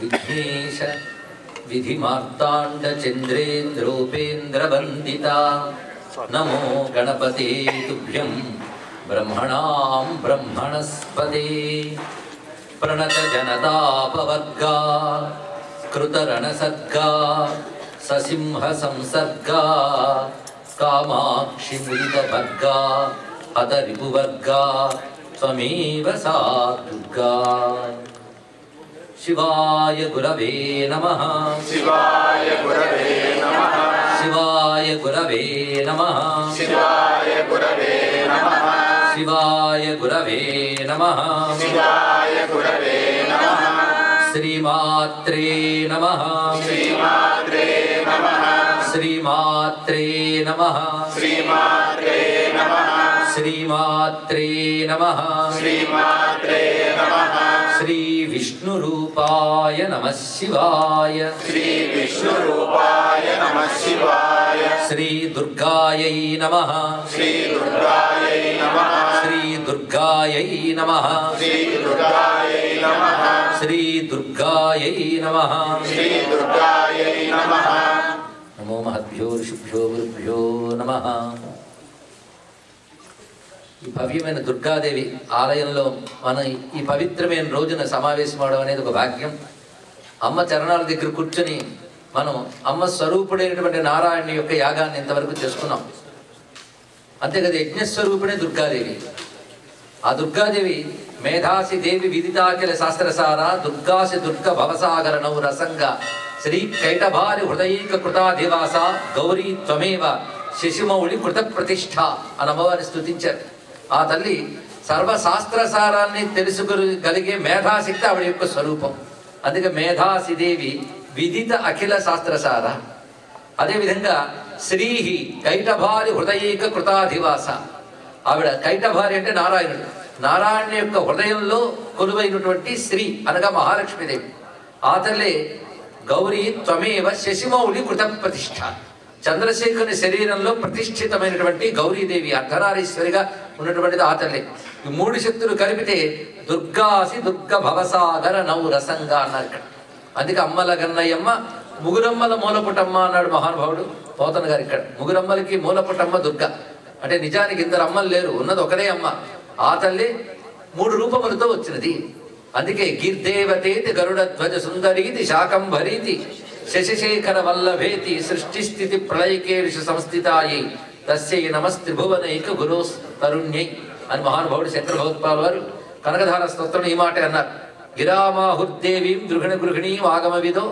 విఘ్నేశ విధిమార్తాండచంద్రేంద్రోపేంద్రవందితా నమో గణపతే తుభ్యం బ్రహ్మణాం బ్రహ్మణస్పదే ప్రణతజనతాపవర్గా కృతరణసర్గా ససింహ సంసర్గా కామాక్షి ముదితవర్గా హతరిపువర్గా త్వమేవ సా దుర్గా శివాయ గురవే నమ శివాయ గురవే నమః శివాయ గురవే నమ శివాయ గురవే నమః శివాయ గురవే నమ శివాయ గురవే నమః శ్రీమాత్రే నమ శ్రీమాత్రే నమః శ్రీమాత్రే నమ శ్రీమాత్రే నమః శ్రీమాత్రే నమ శ్రీమాత్రే నమః శ్రీ విష్ణురూపాయ నమ శివాయ శ్రీ విష్ణురూపాయ నమః శివాయ శ్రీ దుర్గాయై నమ శ్రీ దుర్గాయై నమః శ్రీ దుర్గాయై నమ శ్రీ దుర్గాయై నమః శ్రీ దుర్గాయై నమ శ్రీ దుర్గాయై నమః నమో మహద్భ్యో ఋషిభ్యో గురుభ్యో నమ ఈ భవ్యమైన దుర్గాదేవి ఆలయంలో మనం ఈ పవిత్రమైన రోజున సమావేశం అవడం అనేది ఒక భాగ్యం అమ్మ చరణాల దగ్గర కూర్చొని మనం అమ్మ స్వరూపుడైనటువంటి నారాయణ యొక్క యాగాన్ని ఇంతవరకు చేసుకున్నాం అంతేకాదు యజ్ఞస్వరూపుడే దుర్గాదేవి ఆ దుర్గాదేవి మేధాసి దేవి విదితాకిల శాస్త్రసార దుర్గాసి దుర్గ భవసాగరణౌ రసంగ శ్రీ కైటభారి హృదయైక కృతాధివాస గౌరీ త్వమేవ శశిమౌళి కృత ప్రతిష్ఠ అని అమ్మవారిని స్తుతించారు ఆ తల్లి సర్వశాస్త్రసారాన్ని తెలుసుకోగలిగే మేధాశక్తి ఆవిడ యొక్క స్వరూపం అందుకే మేధాసి దేవి విదిత అఖిల శాస్త్రసార అదేవిధంగా శ్రీహి కైటభారి హృదయైక కృతాధివాస ఆవిడ కైటభారి అంటే నారాయణుడు నారాయణ యొక్క హృదయంలో కొలువైనటువంటి శ్రీ అనగా మహాలక్ష్మీదేవి ఆ తల్లే గౌరీ త్వమేవ శశిమౌళి కృత ప్రతిష్ఠ చంద్రశేఖరుని శరీరంలో ప్రతిష్ఠితమైనటువంటి గౌరీదేవి అర్ధనారీశ్వరిగా ఉన్నటువంటిది ఆ తల్లి ఈ మూడు శక్తులు కలిపితే దుర్గాసి దుర్గ భవసాగర నౌ రసంగా అన్నారు ఇక్కడ అందుకే అమ్మల గన్నయ్యమ్మ ముగురమ్మల మూలపుటమ్మ అన్నాడు మహానుభావుడు పోతన గారు ఇక్కడ ముగురమ్మలకి మూలపుటమ్మ దుర్గ అంటే నిజానికి ఇద్దరు అమ్మలు లేరు ఉన్నది ఒకదే అమ్మ ఆ తల్లి మూడు రూపములతో వచ్చినది అందుకే గిర్దేవతేతి గరుడ ధ్వజ సుందరీతి శాకంభరీతి శశిశేఖర వల్లభేతి సృష్టి స్థితి ప్రళయకేషు సంస్థితాయి తస్యై నమస్త్రిభువనైక గురో తరుణ్యై అని మహానుభావుడు శంకర భగవత్పాల్ వారు కనకధార స్తోత్రం ఈ మాట అన్నారు గిరామాహుర్దేవీం దృహిణ గృహిణీం ఆగమ విదో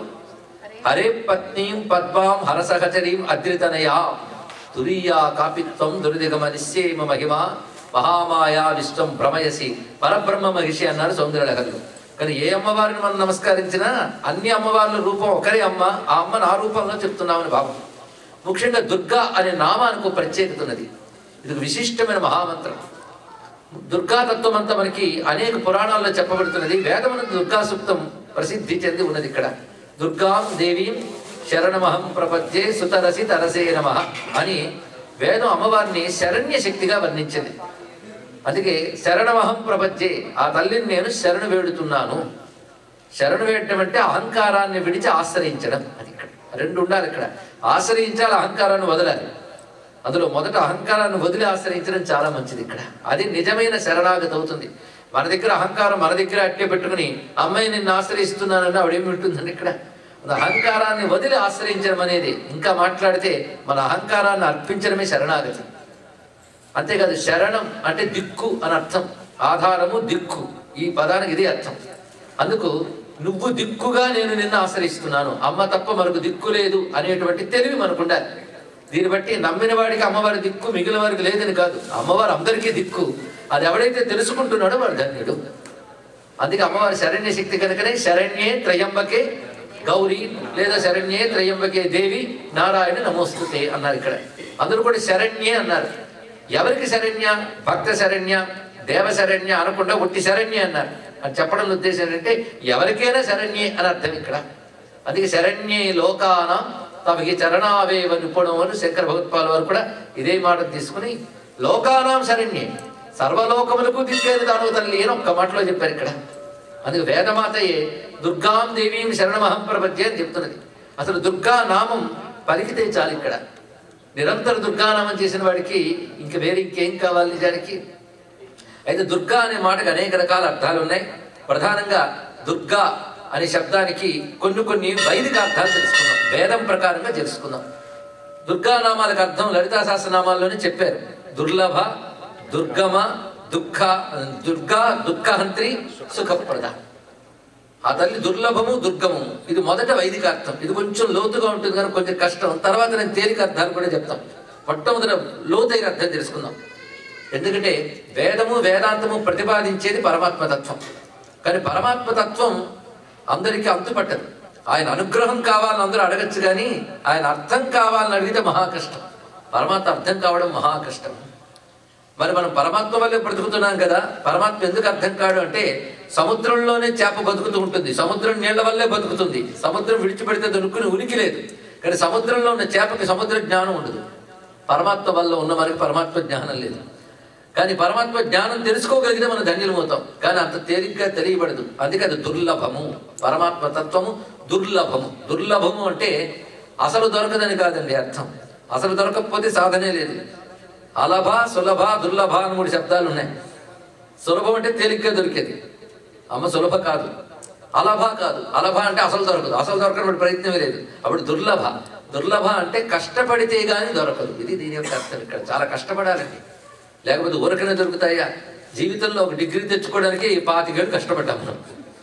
హరే పత్నీం పద్మాం హరసహచరీం అద్రితనయా తురీయా కాపిత్వం దురిదిగమ నిశ్చేమ మహిమ మహామాయా విశ్వం భ్రమయసి పరబ్రహ్మ మహిషి అన్నారు సౌందర్యలహరులు కానీ ఏ అమ్మవారిని మనం నమస్కరించినా అన్ని అమ్మవార్ల రూపం ఒకరే అమ్మ ఆ అమ్మ నా రూపంలో చెప్తున్నామని భావం ముఖ్యంగా దుర్గా అనే నామానికి ఒక ప్రత్యేకత ఉన్నది ఇది ఒక విశిష్టమైన మహామంత్రం దుర్గాతత్వం అంతా మనకి అనేక పురాణాల్లో చెప్పబడుతున్నది వేదమునందు దుర్గా సూక్తం ప్రసిద్ధి చెంది ఉన్నది ఇక్కడ దుర్గాం దేవీం శరణమహం ప్రపద్యే సుతరసి తరసే నమ అని వేదం అమ్మవారిని శరణ్య శక్తిగా వర్ణించింది అందుకే శరణమహం ప్రపద్యే ఆ తల్లిని నేను శరణు వేడుతున్నాను శరణు వేయటం అంటే అహంకారాన్ని విడిచి ఆశ్రయించడం అది ఇక్కడ రెండు ఉండాలి ఇక్కడ ఆశ్రయించాలి అహంకారాన్ని వదలాలి అందులో మొదట అహంకారాన్ని వదిలి ఆశ్రయించడం చాలా మంచిది ఇక్కడ అది నిజమైన శరణాగతి అవుతుంది మన దగ్గర అహంకారం మన దగ్గర అట్టే పెట్టుకుని అమ్మాయి నిన్ను ఆశ్రయిస్తున్నానని ఆవిడేమి ఉంటుందండి ఇక్కడ మన అహంకారాన్ని వదిలి ఆశ్రయించడం అనేది ఇంకా మాట్లాడితే మన అహంకారాన్ని అర్పించడమే శరణాగతి అంతేకాదు శరణం అంటే దిక్కు అని అర్థం ఆధారము దిక్కు ఈ పదానికి ఇది అర్థం అందుకు నువ్వు దిక్కుగా నేను నిన్ను ఆశ్రయిస్తున్నాను అమ్మ తప్ప మరొక దిక్కు లేదు అనేటువంటి తెలివి మనకుండాలి దీన్ని బట్టి నమ్మిన వాడికి అమ్మవారి దిక్కు మిగిలిన వారికి లేదని కాదు అమ్మవారు అందరికీ దిక్కు అది ఎవడైతే తెలుసుకుంటున్నాడో వాడు ధన్యుడు అందుకే అమ్మవారి శరణ్య శక్తి కనుకనే శరణ్యే త్రయంబకే గౌరీ లేదా శరణ్యే త్రయంబకే దేవి నారాయణ నమోస్తుతే అన్నారు ఇక్కడ అందరూ కూడా శరణ్యే అన్నారు ఎవరికి శరణ్య భక్త శరణ్య దేవ శరణ్య అనకుండా ఒట్టి శరణ్య అన్నారు అని చెప్పడం ఉద్దేశం ఏంటంటే ఎవరికైనా శరణ్యే అని అర్థం ఇక్కడ అందుకే శరణ్యే లోకాన తమకి చరణావేవ నిపుణం అని శంకర భగవత్పాల్ వారు కూడా ఇదే మాట తీసుకుని లోకానాం శరణ్యే సర్వలోకములకు దిక్కేది దానవ తల్లి అని ఒక్క మాటలో చెప్పారు ఇక్కడ అందుకే వేదమాతయే దుర్గాం దేవీం శరణమహం ప్రపంచే అని చెప్తున్నది అసలు దుర్గా నామం పలికితే చాలు ఇక్కడ నిరంతర దుర్గానామం చేసిన వాడికి ఇంక వేరే ఇంకేం కావాలి నిజానికి అయితే దుర్గా అనే మాటకు అనేక రకాల అర్థాలు ఉన్నాయి ప్రధానంగా దుర్గా అనే శబ్దానికి కొన్ని కొన్ని వైదిక అర్థాలు తెలుసుకుందాం వేదం ప్రకారంగా తెలుసుకుందాం దుర్గా నామాలకు అర్థం లలితా సహస్రనామాల్లోనే చెప్పారు దుర్లభ దుర్గమ దుఃఖ దుర్గా దుఃఖహంత్రి సుఖప్రద ఆ తల్లి దుర్లభము దుర్గము ఇది మొదట వైదిక అర్థం ఇది కొంచెం లోతుగా ఉంటుంది కానీ కొంచెం కష్టం తర్వాత నేను తేలిక అర్థాలు కూడా చెప్తాం మొట్టమొదట లోతైన అర్థం తెలుసుకుందాం ఎందుకంటే వేదము వేదాంతము ప్రతిపాదించేది పరమాత్మ తత్వం కానీ పరమాత్మ తత్వం అందరికీ అంతుపట్టదు ఆయన అనుగ్రహం కావాలని అందరూ అడగచ్చు కానీ ఆయన అర్థం కావాలని అడిగితే మహా కష్టం పరమాత్మ అర్థం కావడం మహా కష్టం మరి మనం పరమాత్మ వల్లే బ్రతుకుతున్నాం కదా పరమాత్మ ఎందుకు అర్థం కాడు అంటే సముద్రంలోనే చేప బతుకుతూ ఉంటుంది సముద్రం నీళ్ల వల్లే బతుకుతుంది సముద్రం విడిచిపెడితే దొరుకుని ఉనికి లేదు కానీ సముద్రంలో ఉన్న చేపకి సముద్ర జ్ఞానం ఉండదు పరమాత్మ వల్ల ఉన్న మనకి పరమాత్మ జ్ఞానం లేదు కానీ పరమాత్మ జ్ఞానం తెలుసుకోగలిగితే మనం ధన్యులమవుతాం కానీ అంత తేలిగ్గా తెలియబడదు అందుకే అది దుర్లభము పరమాత్మ తత్వము దుర్లభము దుర్లభము అంటే అసలు దొరకదని కాదండి అర్థం అసలు దొరకకపోతే సాధనే లేదు అలభ సులభ దుర్లభ అని మూడు శబ్దాలు ఉన్నాయి సులభం అంటే తేలిగ్గా దొరికేది అమ్మ సులభ కాదు అలభ కాదు అలభ అంటే అసలు దొరకదు అసలు దొరకడం ప్రయత్నమే లేదు అప్పుడు దుర్లభ దుర్లభ అంటే కష్టపడితే గానీ దొరకదు ఇది దీని యొక్క అర్థం ఇక్కడ చాలా కష్టపడాలండి లేకపోతే ఊరకనే దొరుకుతాయా జీవితంలో ఒక డిగ్రీ తెచ్చుకోవడానికి పాతికేళ్ళు కష్టపడ్డాం మనం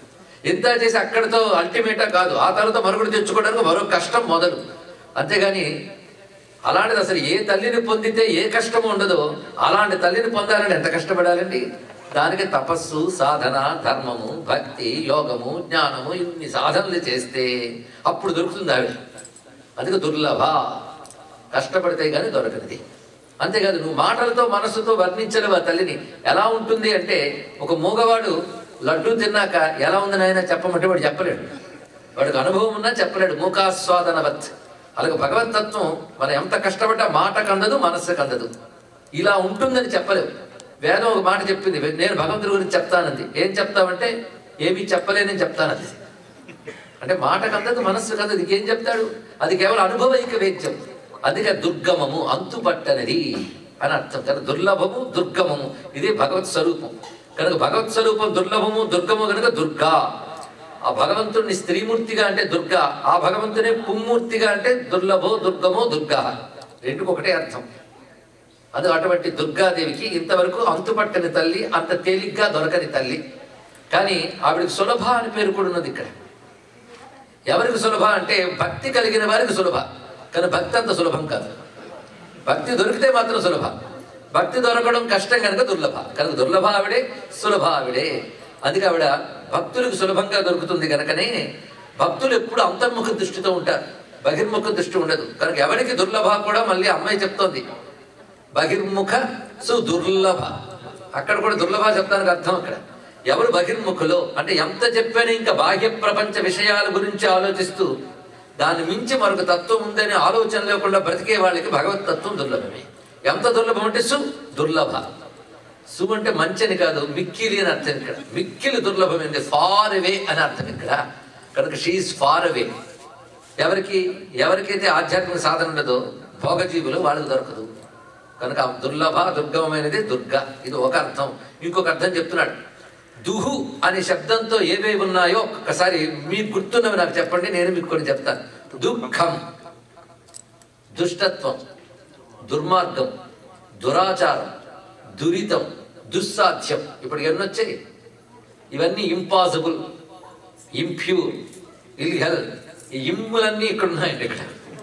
ఎంత చేసి అక్కడితో అల్టిమేటా కాదు ఆ తర్వాత మరొకటి తెచ్చుకోవడానికి మరో కష్టం మొదలు అంతేగాని అలాంటిది అసలు ఏ తల్లిని పొందితే ఏ కష్టం ఉండదో అలాంటి తల్లిని పొందాలని ఎంత కష్టపడాలండి దానికి తపస్సు సాధన ధర్మము భక్తి యోగము జ్ఞానము ఇన్ని సాధనలు చేస్తే అప్పుడు దొరుకుతుంది ఆవిడ అందుకే దుర్లభ కష్టపడితే గానీ దొరకనిది అంతేకాదు నువ్వు మాటలతో మనసుతో వర్ణించలేవు ఆ తల్లిని ఎలా ఉంటుంది అంటే ఒక మూగవాడు లడ్డు తిన్నాక ఎలా ఉంది నాయన చెప్పమంటే వాడు చెప్పలేడు వాడికి అనుభవం ఉన్నా చెప్పలేడు మూకాస్వాదనవత్ అలాగే భగవతత్వం మనం ఎంత కష్టపడ్డా మాటకు అందదు మనస్సుకు అందదు ఇలా ఉంటుందని చెప్పలేవు వేదం ఒక మాట చెప్పింది నేను భగవంతుడి గురించి చెప్తానంది ఏం చెప్తావంటే ఏమీ చెప్పలేనని చెప్తానంది అంటే మాటకు అందదు మనస్సుకు అందదు ఏం చెప్తాడు అది కేవలం అనుభవైక వేద్యం అందుకే దుర్గమము అంతుపట్టనిది అని అర్థం కనుక దుర్లభము దుర్గమము ఇది భగవత్ స్వరూపం కనుక భగవత్ స్వరూపం దుర్లభము దుర్గము కనుక దుర్గా ఆ భగవంతుడిని స్త్రీమూర్తిగా అంటే దుర్గా ఆ భగవంతుని పుమ్మూర్తిగా అంటే దుర్లభో దుర్గమో దుర్గా రెండుకు ఒకటే అర్థం అది అటువంటి దుర్గాదేవికి ఇంతవరకు అంతుపట్టని తల్లి అంత తేలిగ్గా దొరకని తల్లి కానీ ఆవిడకి సులభ అని పేరు కూడా ఉన్నది ఇక్కడ ఎవరికి సులభ అంటే భక్తి కలిగిన వారికి సులభ కానీ భక్తి అంత సులభం కాదు భక్తి దొరికితే మాత్రం సులభ భక్తి దొరకడం కష్టం కనుక దుర్లభ కనుక దుర్లభ ఆవిడే సులభ ఆవిడే అందుకే ఆవిడ భక్తులకు సులభంగా దొరుకుతుంది కనుకనే భక్తులు ఎప్పుడు అంతర్ముఖ దృష్టితో ఉంటారు బహిర్ముఖ దృష్టి ఉండదు కనుక ఎవరికి దుర్లభ కూడా మళ్ళీ అమ్మాయి చెప్తోంది బహిర్ముఖ సుదుర్లభ అక్కడ కూడా దుర్లభ శబ్దానికి అర్థం అక్కడ ఎవరు బహిర్ముఖులో అంటే ఎంత చెప్పాను ఇంకా బాహ్య ప్రపంచ విషయాల గురించి ఆలోచిస్తూ దాన్ని మించి మరొక తత్వం ఉందనే ఆలోచన లేకుండా బ్రతికే వాళ్ళకి భగవత్ తత్వం దుర్లభమే ఎంత దుర్లభం అంటే సు దుర్లభ సు అంటే మంచి అని కాదు మిక్కిలి అని అర్థం ఇక్కడ మిక్కిలి దుర్లభమైంది ఫార్ అవే అని అర్థం ఇక్కడ కనుక షీఈ్ ఫార్ అవే ఎవరికి ఎవరికైతే ఆధ్యాత్మిక సాధన ఉండదో భోగజీవులు వాళ్ళకి దొరకదు కనుక ఆ దుర్లభ దుర్గమమైనది దుర్గ ఇది ఒక అర్థం ఇంకొక అర్థం చెప్తున్నాడు దుహు అనే శబ్దంతో ఏవేవి ఉన్నాయో ఒక్కసారి మీకు గుర్తున్నవి నాకు చెప్పండి నేను మీకు కొన్ని చెప్తాను దుఃఖం దుష్టత్వం దుర్మార్గం దురాచారం దురితం దుస్సాధ్యం ఇప్పుడు ఎన్ని వచ్చాయి ఇవన్నీ ఇంపాసిబుల్ ఇంప్యూర్ ఇల్హెల్ ఈ ఇమ్ములన్నీ ఇక్కడ ఉన్నాయండి ఇక్కడ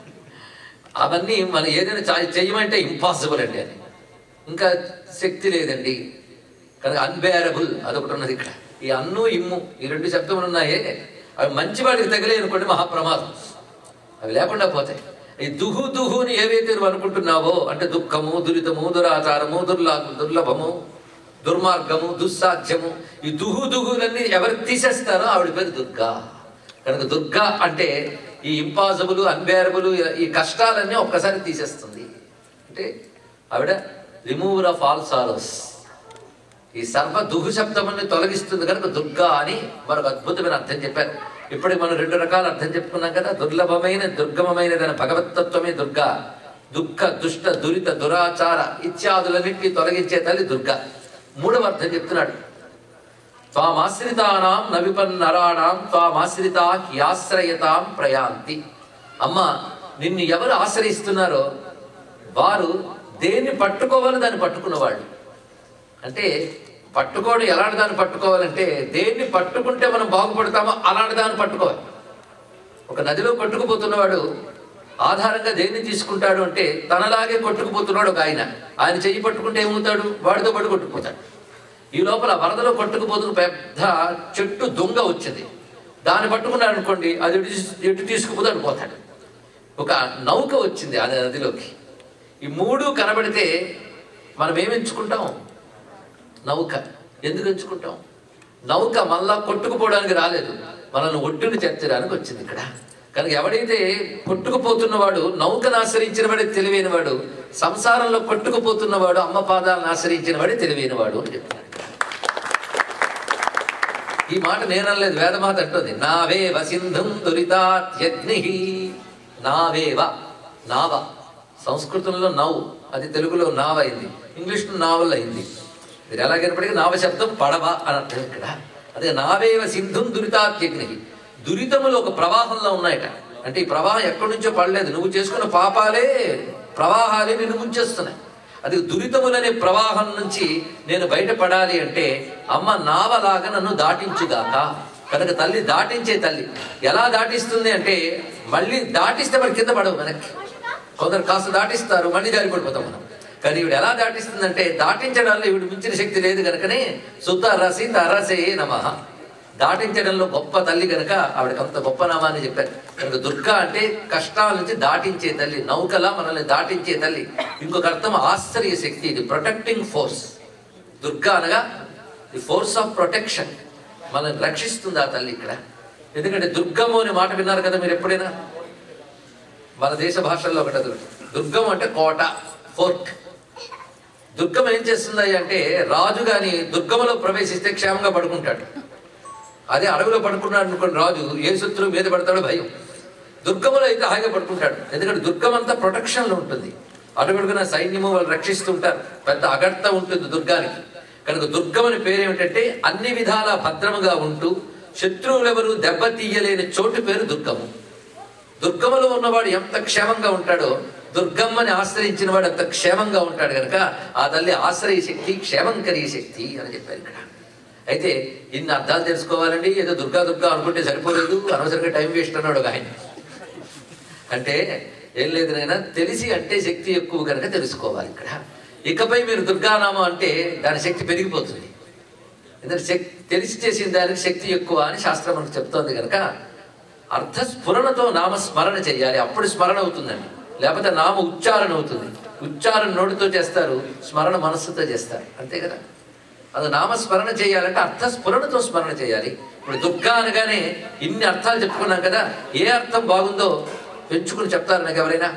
అవన్నీ మనం ఏదైనా చా- చెయ్యమంటే ఇంపాసిబుల్ అండి అది ఇంకా శక్తి లేదండి కనుక అన్బేరబుల్ అదొకటి ఉన్నది ఇక్కడ ఈ అన్ను ఇమ్ము ఈ రెండు శబ్దములు ఉన్నాయే అవి మంచి వాడికి తగిలే అనుకోండి మహాప్రమాదం అవి లేకుండా పోతాయి ఈ దుహు దుహుని ఏవైతే నువ్వు అనుకుంటున్నావో అంటే దుఃఖము దురితము దురాచారము దుర్లా దుర్లభము దుర్మార్గము దుస్సాధ్యము ఈ దుహు దుహులన్నీ ఎవరు తీసేస్తారో ఆవిడ పేరు దుర్గా కనుక దుర్గా అంటే ఈ ఇంపాసిబుల్ అన్బేరబుల్ ఈ కష్టాలన్నీ ఒక్కసారి తీసేస్తుంది అంటే ఆవిడ రిమూవర్ ఆఫ్ ఆల్ సారోస్ ఈ సర్వ దుహు శబ్దముల్ని తొలగిస్తుంది కనుక దుర్గా అని మరొక అద్భుతమైన అర్థం చెప్పారు ఇప్పటికి మనం రెండు రకాల అర్థం చెప్పుకున్నాం కదా దుర్లభమైన దుర్గమమైనదైన భగవతత్వమే దుర్గా దుఃఖ దుష్ట దురిత దురాచార ఇత్యాదులన్నింటినీ తొలగించే తల్లి దుర్గా మూడవ అర్థం చెప్తున్నాడు త్వామాశ్రితానాం నవిపన్నరాణాం త్వామాశ్రితా హ్యాశ్రయతాం ప్రయాంతి అమ్మ నిన్ను ఎవరు ఆశ్రయిస్తున్నారో వారు దేన్ని పట్టుకోవాలో దాన్ని పట్టుకున్నవాళ్ళు అంటే పట్టుకోవడం ఎలాంటి దాన్ని పట్టుకోవాలంటే దేన్ని పట్టుకుంటే మనం బాగుపడతామో అలాంటి దాన్ని పట్టుకోవాలి ఒక నదిలో కొట్టుకుపోతున్నవాడు ఆధారంగా దేన్ని తీసుకుంటాడు అంటే తనలాగే కొట్టుకుపోతున్నాడు ఒక ఆయన ఆయన చెయ్యి పట్టుకుంటే ఏమవుతాడు వాడితో పాటు కొట్టుకుపోతాడు ఈ లోపల వరదలో కొట్టుకుపోతున్న పెద్ద చెట్టు దొంగ వచ్చింది దాన్ని పట్టుకున్నాడు అనుకోండి అది ఎటు తీసు- ఎటు తీసుకుపోతాడు పోతాడు ఒక నౌక వచ్చింది ఆ నదిలోకి ఈ మూడు కనబడితే మనం ఏమి ఎంచుకుంటాం నౌక ఎందుకు ఎంచుకుంటాం నౌక మళ్ళా కొట్టుకుపోవడానికి రాలేదు మనల్ని ఒడ్డుని చేర్చడానికి వచ్చింది ఇక్కడ కనుక ఎవడైతే కొట్టుకుపోతున్నవాడు నౌకను ఆశ్రయించిన వాడే తెలివైన వాడు సంసారంలో కొట్టుకుపోతున్నవాడు అమ్మ పాదాలను ఆశ్రయించిన వాడే తెలివైన వాడు అని చెప్తున్నాడు ఈ మాట నేనలేదు వేదమాత అంటుంది నావేవ సింధుం దురితాత్యగ్ని నావేవ నావ సంస్కృతంలో నవ్ అది తెలుగులో నావ అయింది ఇంగ్లీష్లో నావల్ అయింది మీరు ఎలాగైనప్పటికీ నావ శబ్దం పడవ అని అర్థం ఇక్కడ అదే నావేవ సింధుం దురితాత్యగ్ని దురితములు ఒక ప్రవాహంలో ఉన్నాయట అంటే ఈ ప్రవాహం ఎక్కడి నుంచో పడలేదు నువ్వు చేసుకున్న పాపాలే ప్రవాహాలే నిన్ను ముంచేస్తున్నాయి అది దురితములనే ప్రవాహం నుంచి నేను బయటపడాలి అంటే అమ్మ నావలాగా నన్ను దాటించుగాక కనుక తల్లి దాటించే తల్లి ఎలా దాటిస్తుంది అంటే మళ్ళీ దాటిస్తే మరి కింద పడవు వెనక్కి కొందరు కాస్త దాటిస్తారు మళ్ళీ జారి పడిపోతాం మనం కానీ ఈవిడ ఎలా దాటిస్తుందంటే దాటించడంలో ఈవిడ మించిన శక్తి లేదు కనుకనే సుత రసి తరసే నమ దాటించడంలో గొప్ప తల్లి కనుక ఆవిడకి అంత గొప్ప నామాన్ని చెప్పారు కనుక దుర్గా అంటే కష్టాల నుంచి దాటించే తల్లి నౌకలా మనల్ని దాటించే తల్లి ఇంకొక అర్థం ఆశ్చర్య శక్తి ఇది ప్రొటెక్టింగ్ ఫోర్స్ దుర్గా అనగా ది ఫోర్స్ ఆఫ్ ప్రొటెక్షన్ మనల్ని రక్షిస్తుంది ఆ తల్లి ఇక్కడ ఎందుకంటే దుర్గము అనే మాట విన్నారు కదా మీరు ఎప్పుడైనా మన దేశ భాషల్లో ఒకటి అది దుర్గం అంటే కోట ఫోర్ట్ దుర్గం ఏం చేస్తుంది అంటే రాజు గాని దుర్గములో ప్రవేశిస్తే క్షేమంగా పడుకుంటాడు అదే అడవిలో పడుకున్నాడు అనుకోండి రాజు ఏ శత్రువు మీద పడతాడో భయం దుర్గములో అయితే హాయిగా పడుకుంటాడు ఎందుకంటే దుర్గం అంతా ప్రొటెక్షన్లో ఉంటుంది అడుగడుగున సైన్యము వాళ్ళు రక్షిస్తుంటారు పెద్ద అగర్త ఉంటుంది దుర్గానికి కనుక దుర్గం అని పేరు ఏమిటంటే అన్ని విధాల భద్రముగా ఉంటూ శత్రువులెవరు దెబ్బతీయలేని చోటు పేరు దుర్గము దుర్గములో ఉన్నవాడు ఎంత క్షేమంగా ఉంటాడో దుర్గమ్మని ఆశ్రయించిన వాడు అంత క్షేమంగా ఉంటాడు కనుక ఆ తల్లి ఆశ్రయ శక్తి క్షేమం కలిగే శక్తి అని చెప్పారు ఇక్కడ అయితే ఇన్ని అర్థాలు తెలుసుకోవాలండి ఏదో దుర్గా దుర్గా అనుకుంటే సరిపోలేదు అనవసరంగా టైం వేస్ట్ అన్నాడు ఒక ఆయన అంటే ఏం లేదు నైనా తెలిసి అంటే శక్తి ఎక్కువ కనుక తెలుసుకోవాలి ఇక్కడ ఇకపై మీరు దుర్గానామం అంటే దాని శక్తి పెరిగిపోతుంది ఎందుకంటే శక్తి తెలిసి చేసిన దానికి శక్తి ఎక్కువ అని శాస్త్రం మనకు చెప్తోంది కనుక అర్థ స్ఫురణతో నామ స్మరణ చేయాలి అప్పుడు స్మరణ అవుతుందండి లేకపోతే నామ ఉచ్చారణ అవుతుంది ఉచ్చారణ నోటితో చేస్తారు స్మరణ మనస్సుతో చేస్తారు అంతే కదా అది నామస్మరణ చేయాలంటే అర్థ స్ఫురణతో స్మరణ చేయాలి ఇప్పుడు దుర్గా అనగానే ఇన్ని అర్థాలు చెప్పుకున్నాం కదా ఏ అర్థం బాగుందో పెంచుకుని చెప్తారు నాకు ఎవరైనా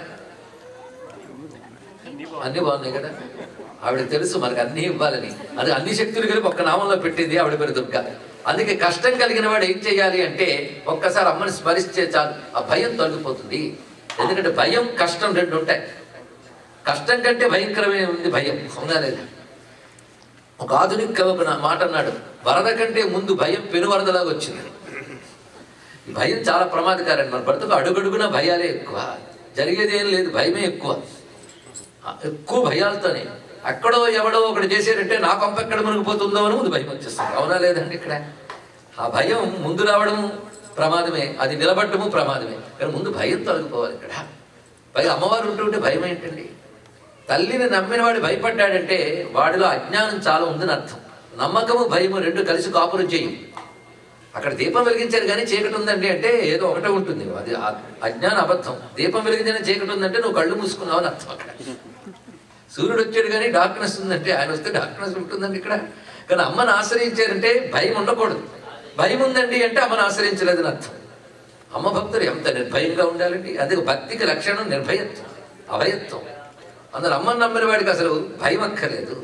అన్ని బాగున్నాయి కదా ఆవిడకి తెలుసు మనకు అన్ని ఇవ్వాలని అది అన్ని శక్తులు కలిపి ఒక్క నామంలో పెట్టింది ఆవిడ పేరు దుర్గా అందుకే కష్టం కలిగిన వాడు ఏం చేయాలి అంటే ఒక్కసారి అమ్మని స్మరిస్తే చాలు ఆ భయం తొలగిపోతుంది ఎందుకంటే భయం కష్టం రెండు ఉంటాయి కష్టం కంటే భయంకరమే ఉంది భయం అవునా లేదా ఒక ఆధునిక కవి ఒక నా- మాట అన్నాడు వరద కంటే ముందు భయం పెనువరదలాగా వచ్చింది ఈ భయం చాలా ప్రమాదకారం మన బ్రతుకు అడుగడుగున భయాలే ఎక్కువ జరిగేది ఏం లేదు భయమే ఎక్కువ ఆ, ఎక్కువ భయాలతోనే అక్కడో ఎవడో ఒకటి చేశారంటే నా కొంప ఎక్కడ మునిగిపోతుందో అని ముందు భయం వచ్చేస్తుంది అవునా లేదండి ఇక్కడ ఆ భయం ముందు రావడము ప్రమాదమే అది నిలబడటము ప్రమాదమే కానీ ముందు భయం తొలగిపోవాలి ఇక్కడ పైగా అమ్మవారు ఉంటుంటే భయం ఏంటండి తల్లిని నమ్మిన వాడు భయపడ్డాడంటే వాడిలో అజ్ఞానం చాలా ఉందని అర్థం నమ్మకము భయము రెండు కలిసి కాపురం చేయం అక్కడ దీపం వెలిగించారు కానీ చీకటి ఉందండి అంటే ఏదో ఒకటే ఉంటుంది అది ఆ- అజ్ఞాన అబద్ధం దీపం వెలిగించిన చీకటి ఉందంటే నువ్వు కళ్ళు మూసుకున్నావు అని అర్థం అక్కడ సూర్యుడు వచ్చాడు కానీ డార్క్నెస్ ఉందంటే ఆయన వస్తే డార్క్నెస్ ఉంటుందండి ఇక్కడ కానీ అమ్మను ఆశ్రయించారంటే భయం ఉండకూడదు భయం ఉందండి అంటే అమ్మను ఆశ్రయించలేదని అర్థం అమ్మ భక్తులు ఎంత నిర్భయంగా ఉండాలండి అదే భక్తికి లక్షణం నిర్భయత్వం అభయత్వం అందరు అమ్మని నమ్మిన వాడికి అసలు భయం అక్కర్లేదు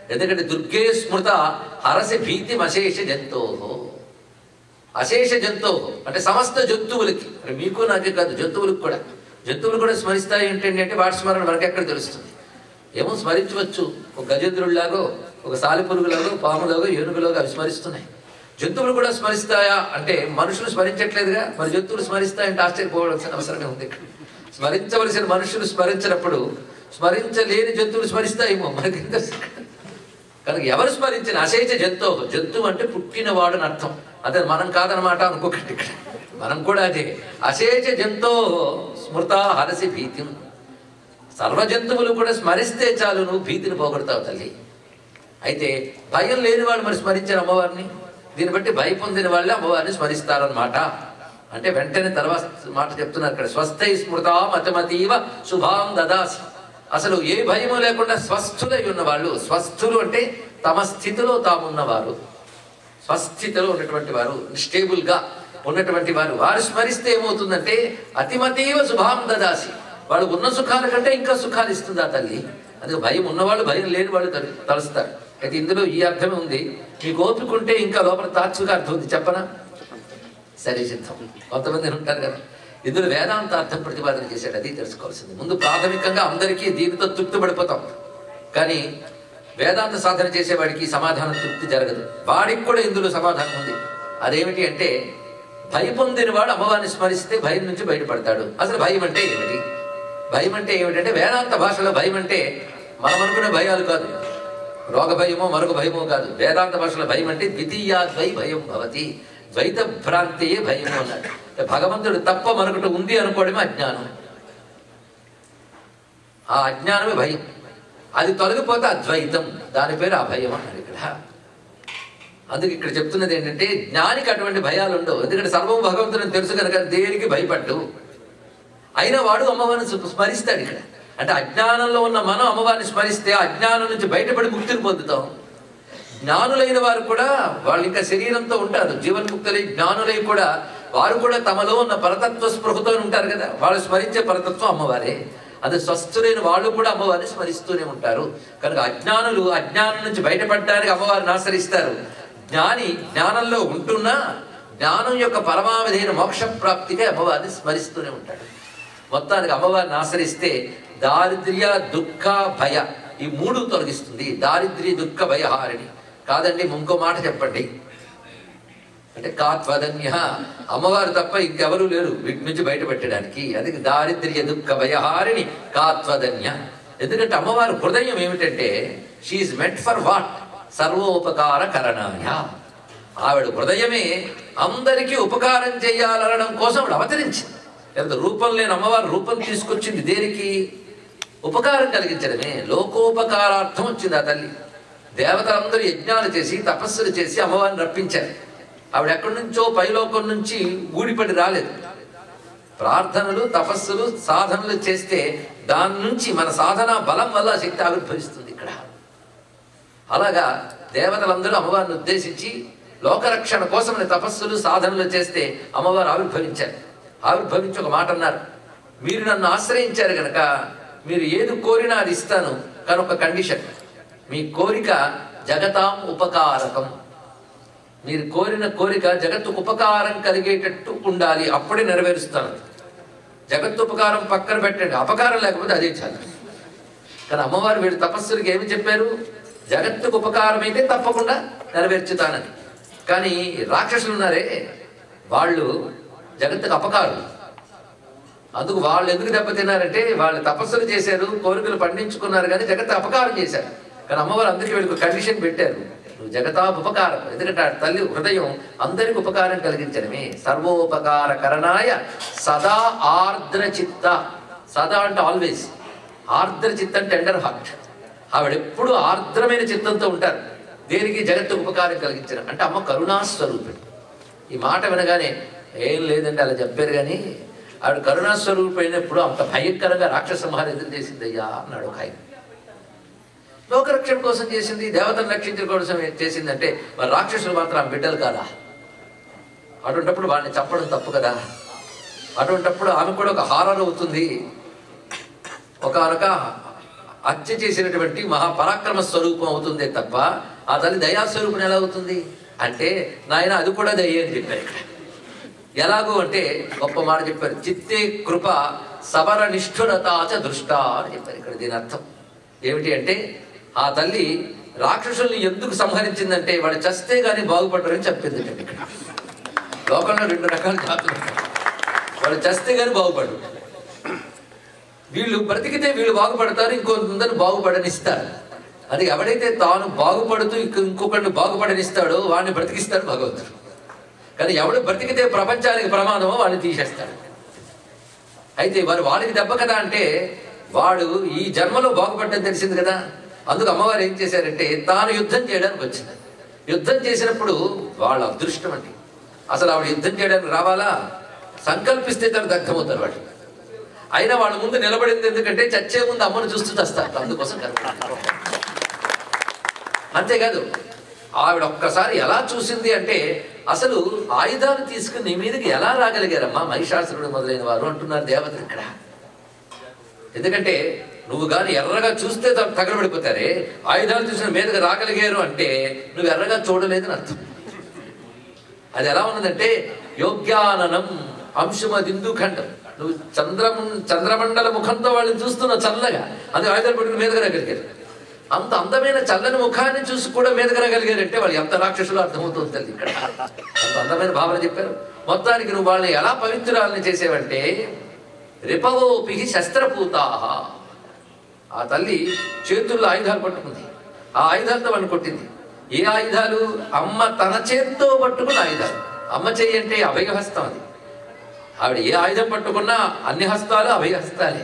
ఎందుకంటే దుర్గే స్మృత హరసి భీతి అశేష జంతోహో అశేష జంతువు అంటే సమస్త జంతువులకి అంటే మీకు నాకే కాదు జంతువులకు కూడా జంతువులు కూడా స్మరిస్తాయి ఏంటంటే అంటే వాటి స్మరణ మనకి ఎక్కడ తెలుస్తుంది ఏమో స్మరించవచ్చు ఒక గజేంద్రుడిలాగో ఒక సాలిపురుగులాగో పాములాగో ఏనుగులాగో అవి స్మరిస్తున్నాయి జంతువులు కూడా స్మరిస్తాయా అంటే మనుషులు స్మరించట్లేదుగా మరి జంతువులు స్మరిస్తాయంటే ఆశ్చర్యపోవాల్సిన అవసరమే ఉంది ఇక్కడ స్మరించవలసిన మనుషులు స్మరించినప్పుడు స్మరించలేని జంతువులు స్మరిస్తాయేమో మనకి ఏం తెలుసు కనుక ఎవరు స్మరించిన అశేష జంతువు జంతువు అంటే పుట్టినవాడు అని అర్థం అదే మనం కాదనమాట అనుకోకండి ఇక్కడ మనం కూడా అదే అశేష జంతో స్మృత హరసి భీతి సర్వ జంతువులు కూడా స్మరిస్తే చాలు నువ్వు భీతిని పోగొడతావు తల్లి అయితే భయం లేని వాళ్ళు మరి స్మరించారు అమ్మవారిని దీన్ని బట్టి భయం పొందిన వాళ్ళే అమ్మవారిని స్మరిస్తారన్నమాట అంటే వెంటనే తర్వాత మాట చెప్తున్నారు ఇక్కడ స్వస్థై స్మృత మతమతీవ శుభాం దదాసి అసలు ఏ భయము లేకుండా స్వస్థులై ఉన్నవాళ్ళు స్వస్థులు అంటే తమ స్థితిలో తామున్నవారు స్వస్థితిలో ఉన్నటువంటి వారు స్టేబుల్ గా ఉన్నటువంటి వారు వారు స్మరిస్తే ఏమవుతుందంటే అతిమతీవ శుభాం దదాసి వాడు ఉన్న సుఖాల కంటే ఇంకా సుఖాలు ఇస్తుంది ఆ తల్లి అందుకే భయం ఉన్నవాళ్ళు భయం లేని వాళ్ళు తలు- తలుస్తారు అయితే ఇందులో ఈ అర్థమే ఉంది మీకు ఓపిక ఉంటే ఇంకా లోపల తాత్విక అర్థం ఉంది చెప్పనా సరే సిద్ధం కొంతమంది ఉంటారు కదా ఇందులో వేదాంత అర్థం ప్రతిపాదన చేశాడు అది తెలుసుకోవాల్సింది ముందు ప్రాథమికంగా అందరికీ దీనితో తృప్తి పడిపోతాం కానీ వేదాంత సాధన చేసేవాడికి ఈ సమాధానం తృప్తి జరగదు వాడికి కూడా ఇందులో సమాధానం ఉంది అదేమిటి అంటే భయం పొందిన వాడు అమ్మవారిని స్మరిస్తే భయం నుంచి బయటపడతాడు అసలు భయం అంటే ఏమిటి భయం అంటే ఏమిటంటే వేదాంత భాషలో భయం అంటే మనం అనుకునే భయాలు కాదు రోగ భయమో మరొక భయమో కాదు వేదాంత భాషలో భయం అంటే ద్వితీయాద్వై భయం భవతి ద్వైత భ్రాంతియే భయము అన్నాడు భగవంతుడు తప్ప మరొకటి ఉంది అనుకోవడమే అజ్ఞానం ఆ అజ్ఞానమే భయం అది తొలగిపోతే అద్వైతం దాని పేరు అభయం అన్నాడు ఇక్కడ అందుకే ఇక్కడ చెప్తున్నది ఏంటంటే జ్ఞానికి అటువంటి భయాలు ఉండవు ఎందుకంటే సర్వం భగవంతుని తెలుసు కనుక దేనికి భయపడ్డు అయినా వాడు అమ్మవారిని సు- స్మరిస్తాడు ఇక్కడ అంటే అజ్ఞానంలో ఉన్న మనం అమ్మవారిని స్మరిస్తే ఆ అజ్ఞానం నుంచి బయటపడి ముక్తిని పొందుతాం జ్ఞానులైన వారు కూడా వాళ్ళు ఇంకా శరీరంతో ఉంటారు జీవన్ముక్తులై జ్ఞానులై కూడా వారు కూడా తమలో ఉన్న పరతత్వ స్పృహతో ఉంటారు కదా వాళ్ళు స్మరించే పరతత్వం అమ్మవారే అది స్వస్థులైన వాళ్ళు కూడా అమ్మవారిని స్మరిస్తూనే ఉంటారు కనుక అజ్ఞానులు అజ్ఞానం నుంచి బయటపడడానికి అమ్మవారిని ఆశ్రయిస్తారు జ్ఞాని జ్ఞానంలో ఉంటున్నా జ్ఞానం యొక్క పరమావధైన మోక్ష ప్రాప్తిగా అమ్మవారిని స్మరిస్తూనే ఉంటాడు మొత్తానికి అమ్మవారిని ఆశ్రయిస్తే దారిద్ర్య దుఃఖ భయ ఈ మూడు తొలగిస్తుంది దారిద్ర్య దుఃఖ భయహారిణి కాదండి ఇంకో మాట చెప్పండి అంటే కాత్వదన్య అమ్మవారు తప్ప ఇంకెవరూ లేరు వీటి నుంచి బయటపెట్టడానికి అది దారిద్ర్య దుఃఖ భయహారిణి కాత్వదన్య ఎందుకంటే అమ్మవారి హృదయం ఏమిటంటే షీఈ్ మెట్ ఫర్ వాట్ సర్వోపకార కరణాయ ఆవిడ హృదయమే అందరికీ ఉపకారం చేయాలనడం కోసం ఆవిడ అవతరించింది లేదా రూపం లేని అమ్మవారు రూపం తీసుకొచ్చింది దేనికి ఉపకారం కలిగించడమే లోకోపకారార్థం వచ్చింది ఆ తల్లి దేవతలందరూ యజ్ఞాలు చేసి తపస్సులు చేసి అమ్మవారిని రప్పించారు ఆవిడ ఎక్కడి నుంచో పైలోకం నుంచి ఊడిపడి రాలేదు ప్రార్థనలు తపస్సులు సాధనలు చేస్తే దాని నుంచి మన సాధన బలం వల్ల ఆ శక్తి ఆవిర్భవిస్తుంది ఇక్కడ అలాగా దేవతలందరూ అమ్మవారిని ఉద్దేశించి లోకరక్షణ కోసమని తపస్సులు సాధనలు చేస్తే అమ్మవారు ఆవిర్భవించారు ఆవిర్భవించి ఒక మాట అన్నారు మీరు నన్ను ఆశ్రయించారు గనక మీరు ఏది కోరినా అది ఇస్తాను కానీ ఒక కండిషన్ మీ కోరిక జగతాం ఉపకారకం మీరు కోరిన కోరిక జగత్తుకు ఉపకారం కలిగేటట్టు ఉండాలి అప్పుడే నెరవేరుస్తాను జగత్తు ఉపకారం పక్కన పెట్టండి అపకారం లేకపోతే అదే చాలు కానీ అమ్మవారు వీడు తపస్సులకి ఏమి చెప్పారు జగత్తుకు ఉపకారం అయితే తప్పకుండా నెరవేర్చుతానని కానీ రాక్షసులు ఉన్నారే వాళ్ళు జగత్తుకు అపకారం అందుకు వాళ్ళు ఎందుకు దెబ్బతిన్నారంటే వాళ్ళు తపస్సులు చేశారు కోరికలు పండించుకున్నారు కానీ జగత్ అపకారం చేశారు కానీ అమ్మవారు అందుకే వీళ్ళకి కండిషన్ పెట్టారు నువ్వు జగతా ఉపకారం ఎందుకంటే ఆ తల్లి హృదయం అందరికి ఉపకారం కలిగించడమే సర్వోపకార కరణాయ సదా ఆర్ద్ర చిత్త సదా అంటే ఆల్వేస్ ఆర్ద్ర చిత్తం టెండర్ హార్ట్ ఆవిడ ఎప్పుడు ఆర్ద్రమైన చిత్తంతో ఉంటారు దేనికి జగత్తు ఉపకారం కలిగించడం అంటే అమ్మ కరుణాస్వరూపిణి ఈ మాట వినగానే ఏం లేదండి అలా చెప్పారు కానీ ఆవిడ కరుణాస్వరూపైనప్పుడు అంత భయంకరంగా రాక్షస సంహారం ఎందుకు చేసిందయ్యా అన్నాడు ఒక ఆయన లోకరక్షణ కోసం చేసింది దేవతను రక్షించడం కోసం చేసిందంటే మరి రాక్షసులు మాత్రం ఆ బిడ్డలు కాదా అటువంటప్పుడు వాళ్ళని చంపడం తప్పు కదా అటువంటప్పుడు ఆమె కూడా ఒక హారర్ అవుతుంది ఒకనొక హత్య చేసినటువంటి మహాపరాక్రమ స్వరూపం అవుతుందే తప్ప ఆ తల్లి దయాస్వరూపం ఎలా అవుతుంది అంటే నాయన అది కూడా దయ్యే అని చెప్పారు ఇక్కడ ఎలాగూ అంటే గొప్ప మాట చెప్పారు చిత్తే కృప సబర నిష్ఠురతాచ దృష్ట అని చెప్పారు ఇక్కడ దీని అర్థం ఏమిటి అంటే ఆ తల్లి రాక్షసుల్ని ఎందుకు సంహరించిందంటే వాడు చస్తే గాని బాగుపడరని చెప్పింది ఇక్కడ లోకంలో రెండు రకాల జాతులు ఉన్నాయి. వాడు చస్తే గాని బాగుపడరు వీళ్ళు బ్రతికితే వీళ్ళు బాగుపడతారు ఇంకొందరు బాగుపడనిస్తారు అది ఎవడైతే తాను బాగుపడుతూ ఇంక- ఇంకొకరిని బాగుపడనిస్తాడో వాడిని బ్రతికిస్తాడు భగవంతుడు కానీ ఎవడు బ్రతికితే ప్రపంచానికి ప్రమాదమో వాడిని తీసేస్తాడు అయితే వారు వాడికి దెబ్బ కదా అంటే వాడు ఈ జన్మలో బాగుపడ్డం తెలిసింది కదా అందుకు అమ్మవారు ఏం చేశారంటే తాను యుద్ధం చేయడానికి వచ్చింది యుద్ధం చేసినప్పుడు వాళ్ళ అదృష్టం అండి అసలు ఆవిడ యుద్ధం చేయడానికి రావాలా సంకల్పిస్తే తను దగ్ధమవుతారు వాడు అయినా వాళ్ళ ముందు నిలబడింది ఎందుకంటే చచ్చే ముందు అమ్మను చూస్తూ చస్తారు అందుకోసం కనపడింది. అంతేకాదు ఆవిడ ఒక్కసారి ఎలా చూసింది అంటే అసలు ఆయుధాలు తీసుకుని నీ మీదకి ఎలా రాగలిగారమ్మా మహిషాసురుడు మొదలైన వారు అంటున్నారు దేవతలు ఇక్కడ ఎందుకంటే నువ్వు గాని ఎర్రగా చూస్తే త- తగలబడిపోతారే ఆయుధాలు చూసిన మీదకి రాగలిగారు అంటే నువ్వు ఎర్రగా చూడలేదని అర్థం అది ఎలా ఉన్నదంటే యోగ్యాననం అంశుమదిందు ఖండం నువ్వు చంద్రము చంద్రమండల ముఖంతో వాళ్ళని చూస్తున్నావు చల్లగా అది ఆయుధాలు పట్టుకుని మీదకి రాగలిగారు అంత అందమైన చల్లని ముఖాన్ని చూసి కూడా మీదకి రాగలిగారంటే వాళ్ళు ఎంత రాక్షసులు అర్థమవుతుంది తల్లి ఇక్కడ అంత అందమైన భావన చెప్పారు మొత్తానికి నువ్వు వాళ్ళని ఎలా పవిత్రాలని చేసేవంటే రిపవోపి శస్త్రపూతాహ ఆ తల్లి చేతుల్లో ఆయుధాలు పట్టుకుంది ఆ ఆయుధాలతో వాడిని కొట్టింది ఏ ఆయుధాలు అమ్మ తన చేత్తో పట్టుకున్న ఆయుధాలు అమ్మ చెయ్యి అంటే అభయహస్తం అది ఆవిడ ఏ ఆయుధం పట్టుకున్నా అన్ని హస్తాలు అభయహస్తాలే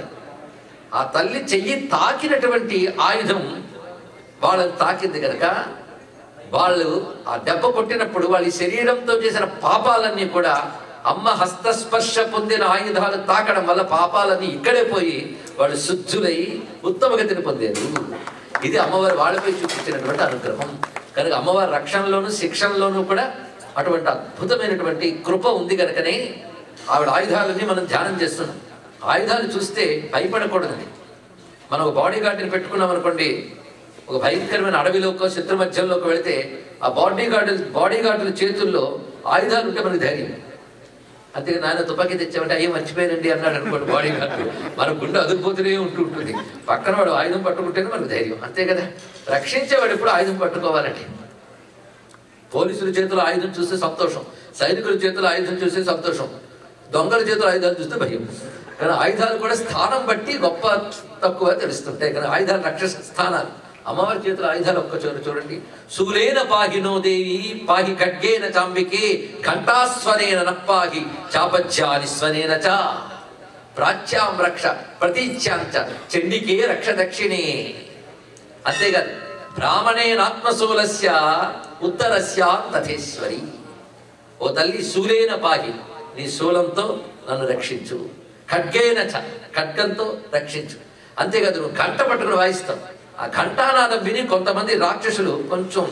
ఆ తల్లి చెయ్యి తాకినటువంటి ఆయుధం వాళ్ళని తాకింది కనుక వాళ్ళు ఆ దెబ్బ కొట్టినప్పుడు వాళ్ళ శరీరంతో చేసిన పాపాలన్నీ కూడా అమ్మ హస్తస్పర్శ పొందిన ఆయుధాలు తాకడం వల్ల పాపాలన్నీ ఇక్కడే పోయి వాళ్ళు శుద్ధులై ఉత్తమ గతిని పొందారు ఇది అమ్మవారి వాళ్ళపై చూపించినటువంటి అనుగ్రహం కనుక అమ్మవారి రక్షణలోను శిక్షణలోనూ కూడా అటువంటి అద్భుతమైనటువంటి కృప ఉంది కనుకనే ఆవిడ ఆయుధాలన్నీ మనం ధ్యానం చేస్తున్నాం ఆయుధాలు చూస్తే భయపడకూడదండి మనం ఒక బాడీ గార్డుని పెట్టుకున్నాం అనుకోండి ఒక భయంకరమైన అడవిలోకో శత్రు మధ్యంలోకి వెళితే ఆ బాడీ గార్డు బాడీ గార్డుల చేతుల్లో ఆయుధాలు ఉంటే మనకి ధైర్యం అంతే నాయన తుపాకీ తెచ్చామంటే అయ్యే మర్చిపోయానండి అన్నాడు అనుకోండి బాడీ గార్డు మన గుండె అదిరిపోతూనే ఉంటూ ఉంటుంది పక్కన వాడు ఆయుధం పట్టుకుంటేనే మనకు ధైర్యం అంతే కదా రక్షించేవాడు ఎప్పుడు ఆయుధం పట్టుకోవాలండి పోలీసుల చేతిలో ఆయుధం చూస్తే సంతోషం సైనికుల చేతిలో ఆయుధం చూస్తే సంతోషం దొంగల చేతిలో ఆయుధాలు చూస్తే భయం కానీ ఆయుధాలు కూడా స్థానం బట్టి గొప్ప తక్కువ తెలుస్తుంటాయి కానీ ఆయుధాలు రక్షణ స్థానాలు అమ్మవారి చేతిలో ఆయుధాలు ఒక్క చోట చూడండి శూలేన పాహినో దేవి పాహి ఖడ్గేన చాంబికే ఘంటాస్వనేన నప్పాహి చాపజ్యాని స్వనేన చ ప్రాచ్యాం రక్ష ప్రతీచ్యాంచ చండికే రక్ష దక్షిణే అంతేకాదు బ్రాహ్మణేనాత్మశూలస్య ఉత్తరస్య తథేశ్వరి ఓ తల్లి శూలేన పాహి నీ శూలంతో నన్ను రక్షించు ఖడ్గేన చ ఖడ్గంతో రక్షించు అంతేకాదు నువ్వు గంట పట్టుకుని వాయిస్తావు ఆ ఘంటానాదం విని కొంతమంది రాక్షసులు కొంచెం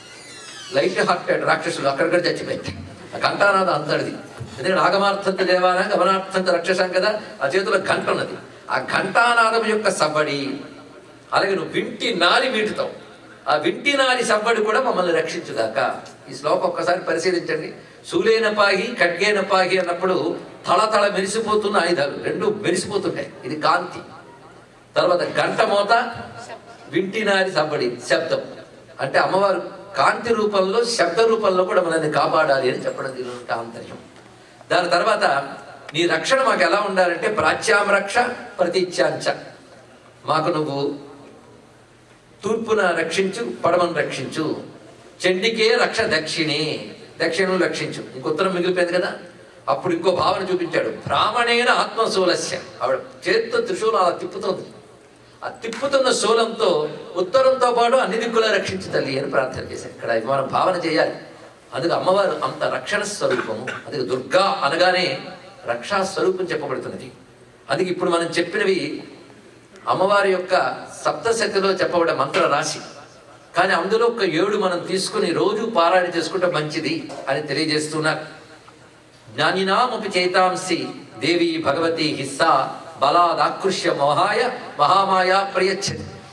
లైట్ హార్టెడ్ రాక్షసులు అక్కడిక్కడ చచ్చిపోయింది ఆ ఘంటానాదం అంతటిది ఎందుకంటే ఆగమార్థంత దేవాన గమనార్థంత రక్షసాం కదా ఆ చేతిలో గంట ఉన్నది ఆ ఘంటానాదం యొక్క సవ్వడి అలాగే నువ్వు వింటి నారి వీటుతావు ఆ వింటి నారి సవ్వడి కూడా మమ్మల్ని రక్షించుగాక ఈ శ్లోకం ఒక్కసారి పరిశీలించండి శూలేన పాగి ఖడ్గేన పాగి అన్నప్పుడు తళతళ మెరిసిపోతున్న ఆయుధాలు రెండు మెరిసిపోతుంటాయి ఇది కాంతి తర్వాత గంట మోత వింటినారి సవ్వడి శబ్దం అంటే అమ్మవారు కాంతి రూపంలో శబ్ద రూపంలో కూడా మనల్ని కాపాడాలి అని చెప్పడం దీని యొక్క ఆంతర్యం దాని తర్వాత నీ రక్షణ మాకు ఎలా ఉండాలంటే ప్రాచ్యాం రక్ష ప్రతీచ్యాంచ మాకు నువ్వు తూర్పున రక్షించు పడమను రక్షించు చండికే రక్ష దక్షిణే దక్షిణం రక్షించు ఇంక ఉత్తరం మిగిలిపోయింది కదా అప్పుడు ఇంకో భావన చూపించాడు బ్రాహ్మణేన ఆత్మశూలస్య ఆవిడ చేత్తో త్రిశూలం అలా తిప్పుతోంది ఆ తిప్పుతున్న శూలంతో ఉత్తరంతో పాటు అన్ని దిక్కులా రక్షించు తల్లి అని ప్రార్థన చేశారు ఇక్కడ ఇది మనం భావన చేయాలి అందుకు అమ్మవారు అంత రక్షణ స్వరూపము అందుకే దుర్గా అనగానే రక్షా స్వరూపం చెప్పబడుతున్నది అందుకే ఇప్పుడు మనం చెప్పినవి అమ్మవారి యొక్క సప్తశతిలో చెప్పబడే మంత్ర రాశి కానీ అందులో ఒక ఏడు మనం తీసుకుని రోజు పారాయణ చేసుకుంటే మంచిది అని తెలియజేస్తున్నారు జ్ఞానినామపి చేతాంసి దేవి భగవతి హిస్సా బలాదాకృష్య మోహాయ మహామాయ ప్రయచ్చతి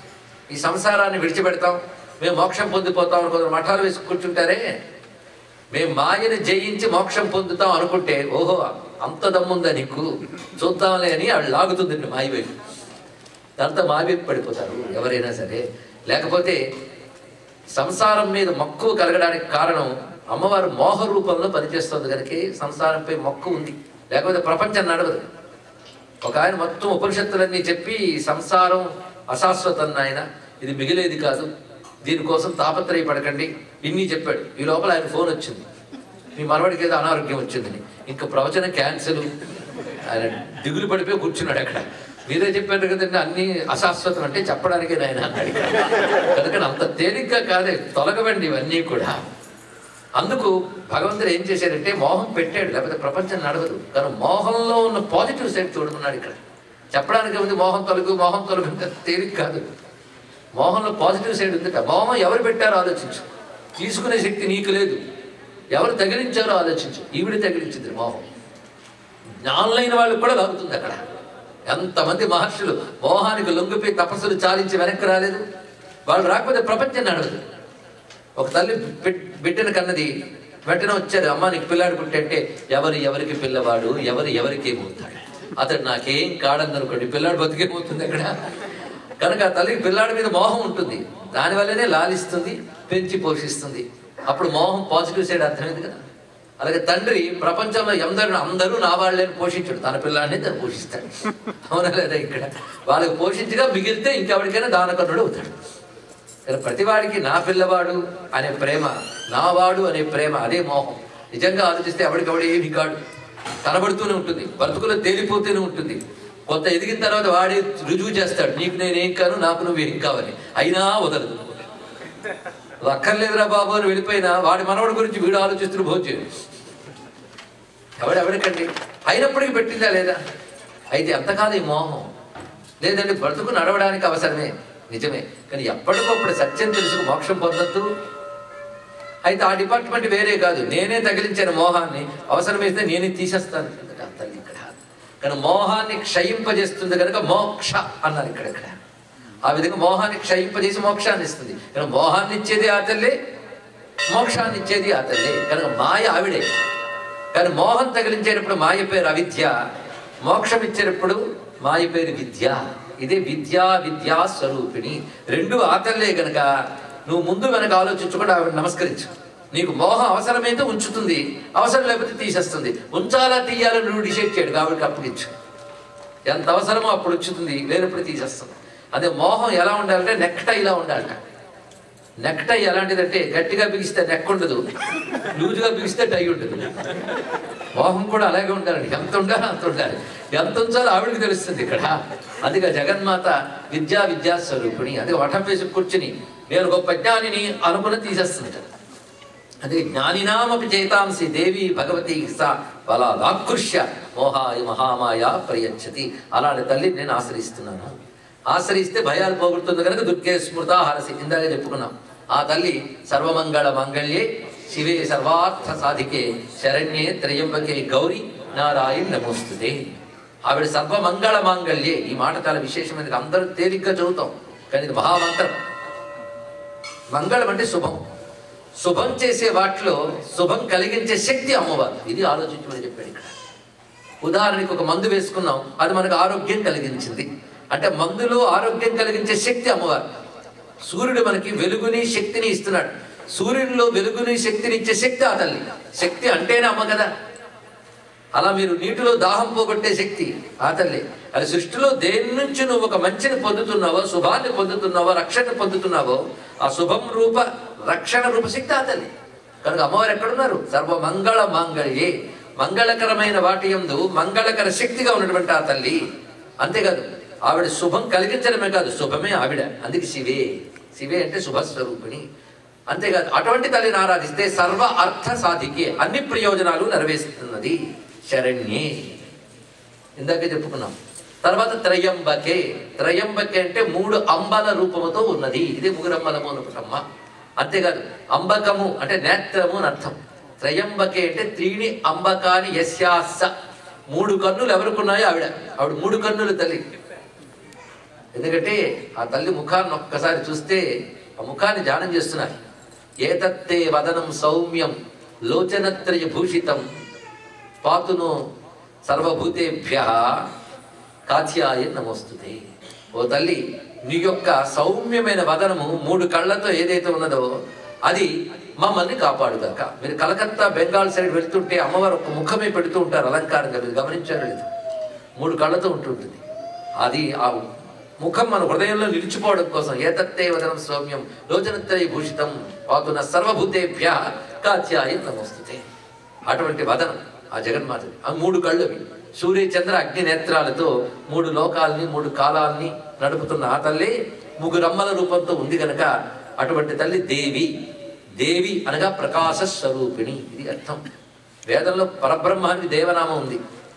ఈ సంసారాన్ని విడిచిపెడతాం మేము మోక్షం పొందిపోతాం అని కొందరు మఠాలు వేసి కూర్చుంటారే మేము మాయని జయించి మోక్షం పొందుతాం అనుకుంటే ఓహో అంత దమ్ముందా నీకు చూద్దాంలే అని ఆవిడ లాగుతుందండి మాయ వైపు దాంతో మాయ వైపు పడిపోతారు ఎవరైనా సరే లేకపోతే సంసారం మీద మక్కువ కలగడానికి కారణం అమ్మవారు మోహ రూపంలో పనిచేస్తుంది కనుక సంసారంపై మక్కువ ఉంది లేకపోతే ప్రపంచం నడవదు ఒక ఆయన మొత్తం ఉపనిషత్తులన్నీ చెప్పి ఈ సంసారం అశాశ్వతం నాయన ఇది మిగిలేది కాదు దీనికోసం తాపత్రయపడకండి ఇన్ని చెప్పాడు ఈ లోపల ఆయన ఫోన్ వచ్చింది మీ మనవడికి ఏదో అనారోగ్యం వచ్చిందని ఇంకా ప్రవచనం క్యాన్సల్ ఆయన దిగులు పడిపోయి కూర్చున్నాడు అక్కడ మీరే చెప్పారు కదండి అన్ని అశాశ్వతం అంటే చెప్పడానికే నాయన అన్నాడు కనుక అంత తేలిగ్గా కాదే తొలగవండి ఇవన్నీ కూడా అందుకు భగవంతుడు ఏం చేశాడంటే మోహం పెట్టాడు లేకపోతే ప్రపంచం నడవదు కానీ మోహంలో ఉన్న పాజిటివ్ సైడ్ చూడమన్నాడు ఇక్కడ చెప్పడానికి ఉంది మోహం తొలగు మోహం తొలగు అంటే తేలిక కాదు మోహంలో పాజిటివ్ సైడ్ ఉంది మోహం ఎవరు పెట్టారో ఆలోచించు తీసుకునే శక్తి నీకు లేదు ఎవరు తగిలించారో ఆలోచించు ఈవిడ తగిలించింది మోహం జ్ఞానులైన వాళ్ళకి కూడా లాగుతుంది అక్కడ ఎంతమంది మహర్షులు మోహానికి లొంగిపోయి తపస్సులు చాలించి వెనక్కి రాలేదు వాళ్ళు రాకపోతే ప్రపంచం నడవదు ఒక తల్లి బిడ్- బిడ్డను కన్నది వెంటనే వచ్చారు అమ్మ నీకు పిల్లాడు పుట్టంటే ఎవరు ఎవరికి పిల్లవాడు ఎవరు ఎవరికి ఏమవుతాడు అతడు నాకేం కాడనుకోండి పిల్లాడు బతికేమవుతుంది అక్కడ కనుక ఆ తల్లికి పిల్లాడి మీద మోహం ఉంటుంది దానివల్లనే లాలిస్తుంది పెంచి పోషిస్తుంది అప్పుడు మోహం పాజిటివ్ సైడ్ అర్థమైంది కదా అలాగే తండ్రి ప్రపంచంలో ఎందరు అందరూ నా వాళ్ళని పోషించాడు తన పిల్లాడిని తను పోషిస్తాడు అవునా లేదా ఇక్కడ వాళ్ళకి పోషించగా మిగిలితే ఇంకెవరికైనా దానకర్ణుడు అవుతాడు కానీ ప్రతివాడికి నా పిల్లవాడు అనే ప్రేమ నావాడు అనే ప్రేమ అదే మోహం నిజంగా ఆలోచిస్తే ఎవడికవడు ఏమి కాడు కనబడుతూనే ఉంటుంది బ్రతుకులో తేలిపోతూనే ఉంటుంది కొంత ఎదిగిన తర్వాత వాడే రుజువు చేస్తాడు నీకు నేనేం కాను నాకు నువ్వు ఏం కావాలి అయినా వదలదు నువ్వు అక్కర్లేదురా బాబు అని వెళ్ళిపోయినా వాడి మనవడి గురించి వీడు ఆలోచిస్తున్న భోజనం ఎవడెవడికండి అయినప్పటికీ పెట్టిందా లేదా అయితే ఎంత కాదు ఈ మోహం లేదండి బ్రతుకు నడవడానికి అవసరమే నిజమే కానీ ఎప్పటికప్పుడు సత్యం తెలుసుకు మోక్షం పొందొద్దు అయితే ఆ డిపార్ట్మెంట్ వేరే కాదు నేనే తగిలించిన మోహాన్ని అవసరమైతే నేనే తీసేస్తాను ఆ తల్లి ఇక్కడ కానీ మోహాన్ని క్షయింపజేస్తుంది కనుక మోక్ష అన్నారు ఇక్కడ ఇక్కడ ఆ విధంగా మోహాన్ని క్షయింపజేసి మోక్షాన్ని ఇస్తుంది కానీ మోహాన్ని ఇచ్చేది ఆ తల్లే మోక్షాన్ని ఇచ్చేది ఆ తల్లే కనుక మాయ ఆవిడే కానీ మోహం తగిలించేటప్పుడు మాయ పేరు అవిద్య మోక్షం ఇచ్చేటప్పుడు మాయ పేరు విద్య ఇదే విద్యా విద్యా స్వరూపిణి రెండు ఆతల్లే గనక నువ్వు ముందు వెనక ఆలోచించకుండా ఆవిడ నమస్కరించు నీకు మోహం అవసరమైతే ఉంచుతుంది అవసరం లేకపోతే తీసేస్తుంది ఉంచాలా తీయాలని నువ్వు డిసైడ్ చేయడు కాబట్టి అప్పగించు ఎంత అవసరమో అప్పుడు ఉంచుతుంది లేనప్పుడు తీసేస్తుంది అదే మోహం ఎలా ఉండాలంటే నెక్ట ఇలా ఉండాలట నెక్ టై ఎలాంటిదంటే గట్టిగా బిగిస్తే నెక్ ఉండదు లూజుగా బిగిస్తే టై ఉండదు మోహం కూడా అలాగే ఉండాలండి ఎంత ఉండాలో అంత ఉండాలి ఎంత ఉంచాలో ఆవిడకి తెలుస్తుంది ఇక్కడ అందుకే జగన్మాత విద్యా విద్యా స్వరూపిణి అదే వటం వేసి కూర్చుని నేను గొప్ప జ్ఞానిని అనుకుని తీసేస్తుంది కదా అదే జ్ఞానినామపి చేతాంసి దేవి భగవతి సా బలాదాకృష్య మోహాయ మహామాయ ప్రయచ్చతి అలాంటి తల్లిని నేను ఆశ్రయిస్తున్నాను ఆశ్రయిస్తే భయాలు పోగొడుతుంది కనుక దుర్గే స్మృత హరసి ఇందాక చెప్పుకున్నాం ఆ తల్లి సర్వమంగళ మంగళ్యే శివే సర్వార్థ సాధికే శరణ్యే త్రయంబకే గౌరి నారాయణ నమోస్తుతే ఆవిడ సర్వమంగళ మాంగళ్యే ఈ మాట చాలా విశేషమైనది అందరూ తేలిగ్గా చదువుతాం కానీ ఇది మహామంత్రం మంగళం అంటే శుభం శుభం చేసే వాటిలో శుభం కలిగించే శక్తి అమ్మవారు ఇది ఆలోచించమని చెప్పాడు ఇక్కడ ఉదాహరణకి ఒక మందు వేసుకున్నాం అది మనకు ఆరోగ్యం కలిగించింది అంటే మందులో ఆరోగ్యం కలిగించే శక్తి అమ్మవారు సూర్యుడు మనకి వెలుగుని శక్తిని ఇస్తున్నాడు సూర్యుడిలో వెలుగుని శక్తిని ఇచ్చే శక్తి ఆ తల్లి శక్తి అంటేనే అమ్మ కదా అలా మీరు నీటిలో దాహం పోగొట్టే శక్తి ఆ తల్లి అది సృష్టిలో దేని నుంచి నువ్వు ఒక మంచిని పొందుతున్నావో శుభాన్ని పొందుతున్నావో రక్షణ పొందుతున్నావో ఆ శుభం రూప రక్షణ రూప శక్తి ఆ తల్లి కనుక అమ్మవారు ఎక్కడున్నారు సర్వ మంగళ మాంగళ్యే మంగళకరమైన వాటి యందు మంగళకర శక్తిగా ఉన్నటువంటి ఆ తల్లి అంతేకాదు ఆవిడ శుభం కలిగించడమే కాదు శుభమే ఆవిడ అందుకే శివే శివే అంటే శుభస్వరూపిణి అంతేకాదు అటువంటి తల్లిని ఆరాధిస్తే సర్వ అర్థ సాధికే అన్ని ప్రయోజనాలు నెరవేరుస్తున్నది శరణ్యే ఇందాకే చెప్పుకున్నాం తర్వాత త్రయంబకే త్రయంబకే అంటే మూడు అంబల రూపముతో ఉన్నది ఇది ముగురమ్మలము అనుకుంటమ్మ అంతేకాదు అంబకము అంటే నేత్రము అని అర్థం త్రయంబకే అంటే త్రీణి అంబకాని యస్యాస మూడు కన్నులు ఎవరికున్నాయో ఆవిడ ఆవిడ మూడు కన్నులు తల్లి ఎందుకంటే ఆ తల్లి ముఖాన్ని ఒక్కసారి చూస్తే ఆ ముఖాన్ని ధ్యానం చేస్తున్నారు ఏతత్తే వదనం సౌమ్యం లోచనత్రయ భూషితం పాతును సర్వభూతేభ్య కాత్యాయ నమోస్తుతే ఓ తల్లి నీ యొక్క సౌమ్యమైన వదనము మూడు కళ్ళతో ఏదైతే ఉన్నదో అది మమ్మల్ని కాపాడుగాక మీరు కలకత్తా బెంగాల్ సైడ్ వెళ్తుంటే అమ్మవారు ఒక ముఖమే పెడుతూ ఉంటారు అలంకారంగా మీరు గమనించారు లేదు మూడు కళ్ళతో ఉంటుంటుంది అది ఆ ముఖం మన హృదయంలో నిలిచిపోవడం కోసం ఏతత్తే వదనం సౌమ్యం లోచనత్రయ భూషితం పాతున సర్వభూతేభ్య కాత్యాయ నమోస్తుతే అటువంటి వదనం ఆ జగన్మాతది ఆ మూడు కళ్ళు అవి సూర్య చంద్ర అగ్ని నేత్రాలతో మూడు లోకాల్ని మూడు కాలాల్ని నడుపుతున్న ఆ తల్లి ముగ్గురమ్మల రూపంతో ఉంది గనక అటువంటి తల్లి దేవి దేవి అనగా ప్రకాశ స్వరూపిణి ఇది అర్థం వేదంలో పరబ్రహ్మానికి దేవనామం ఉంది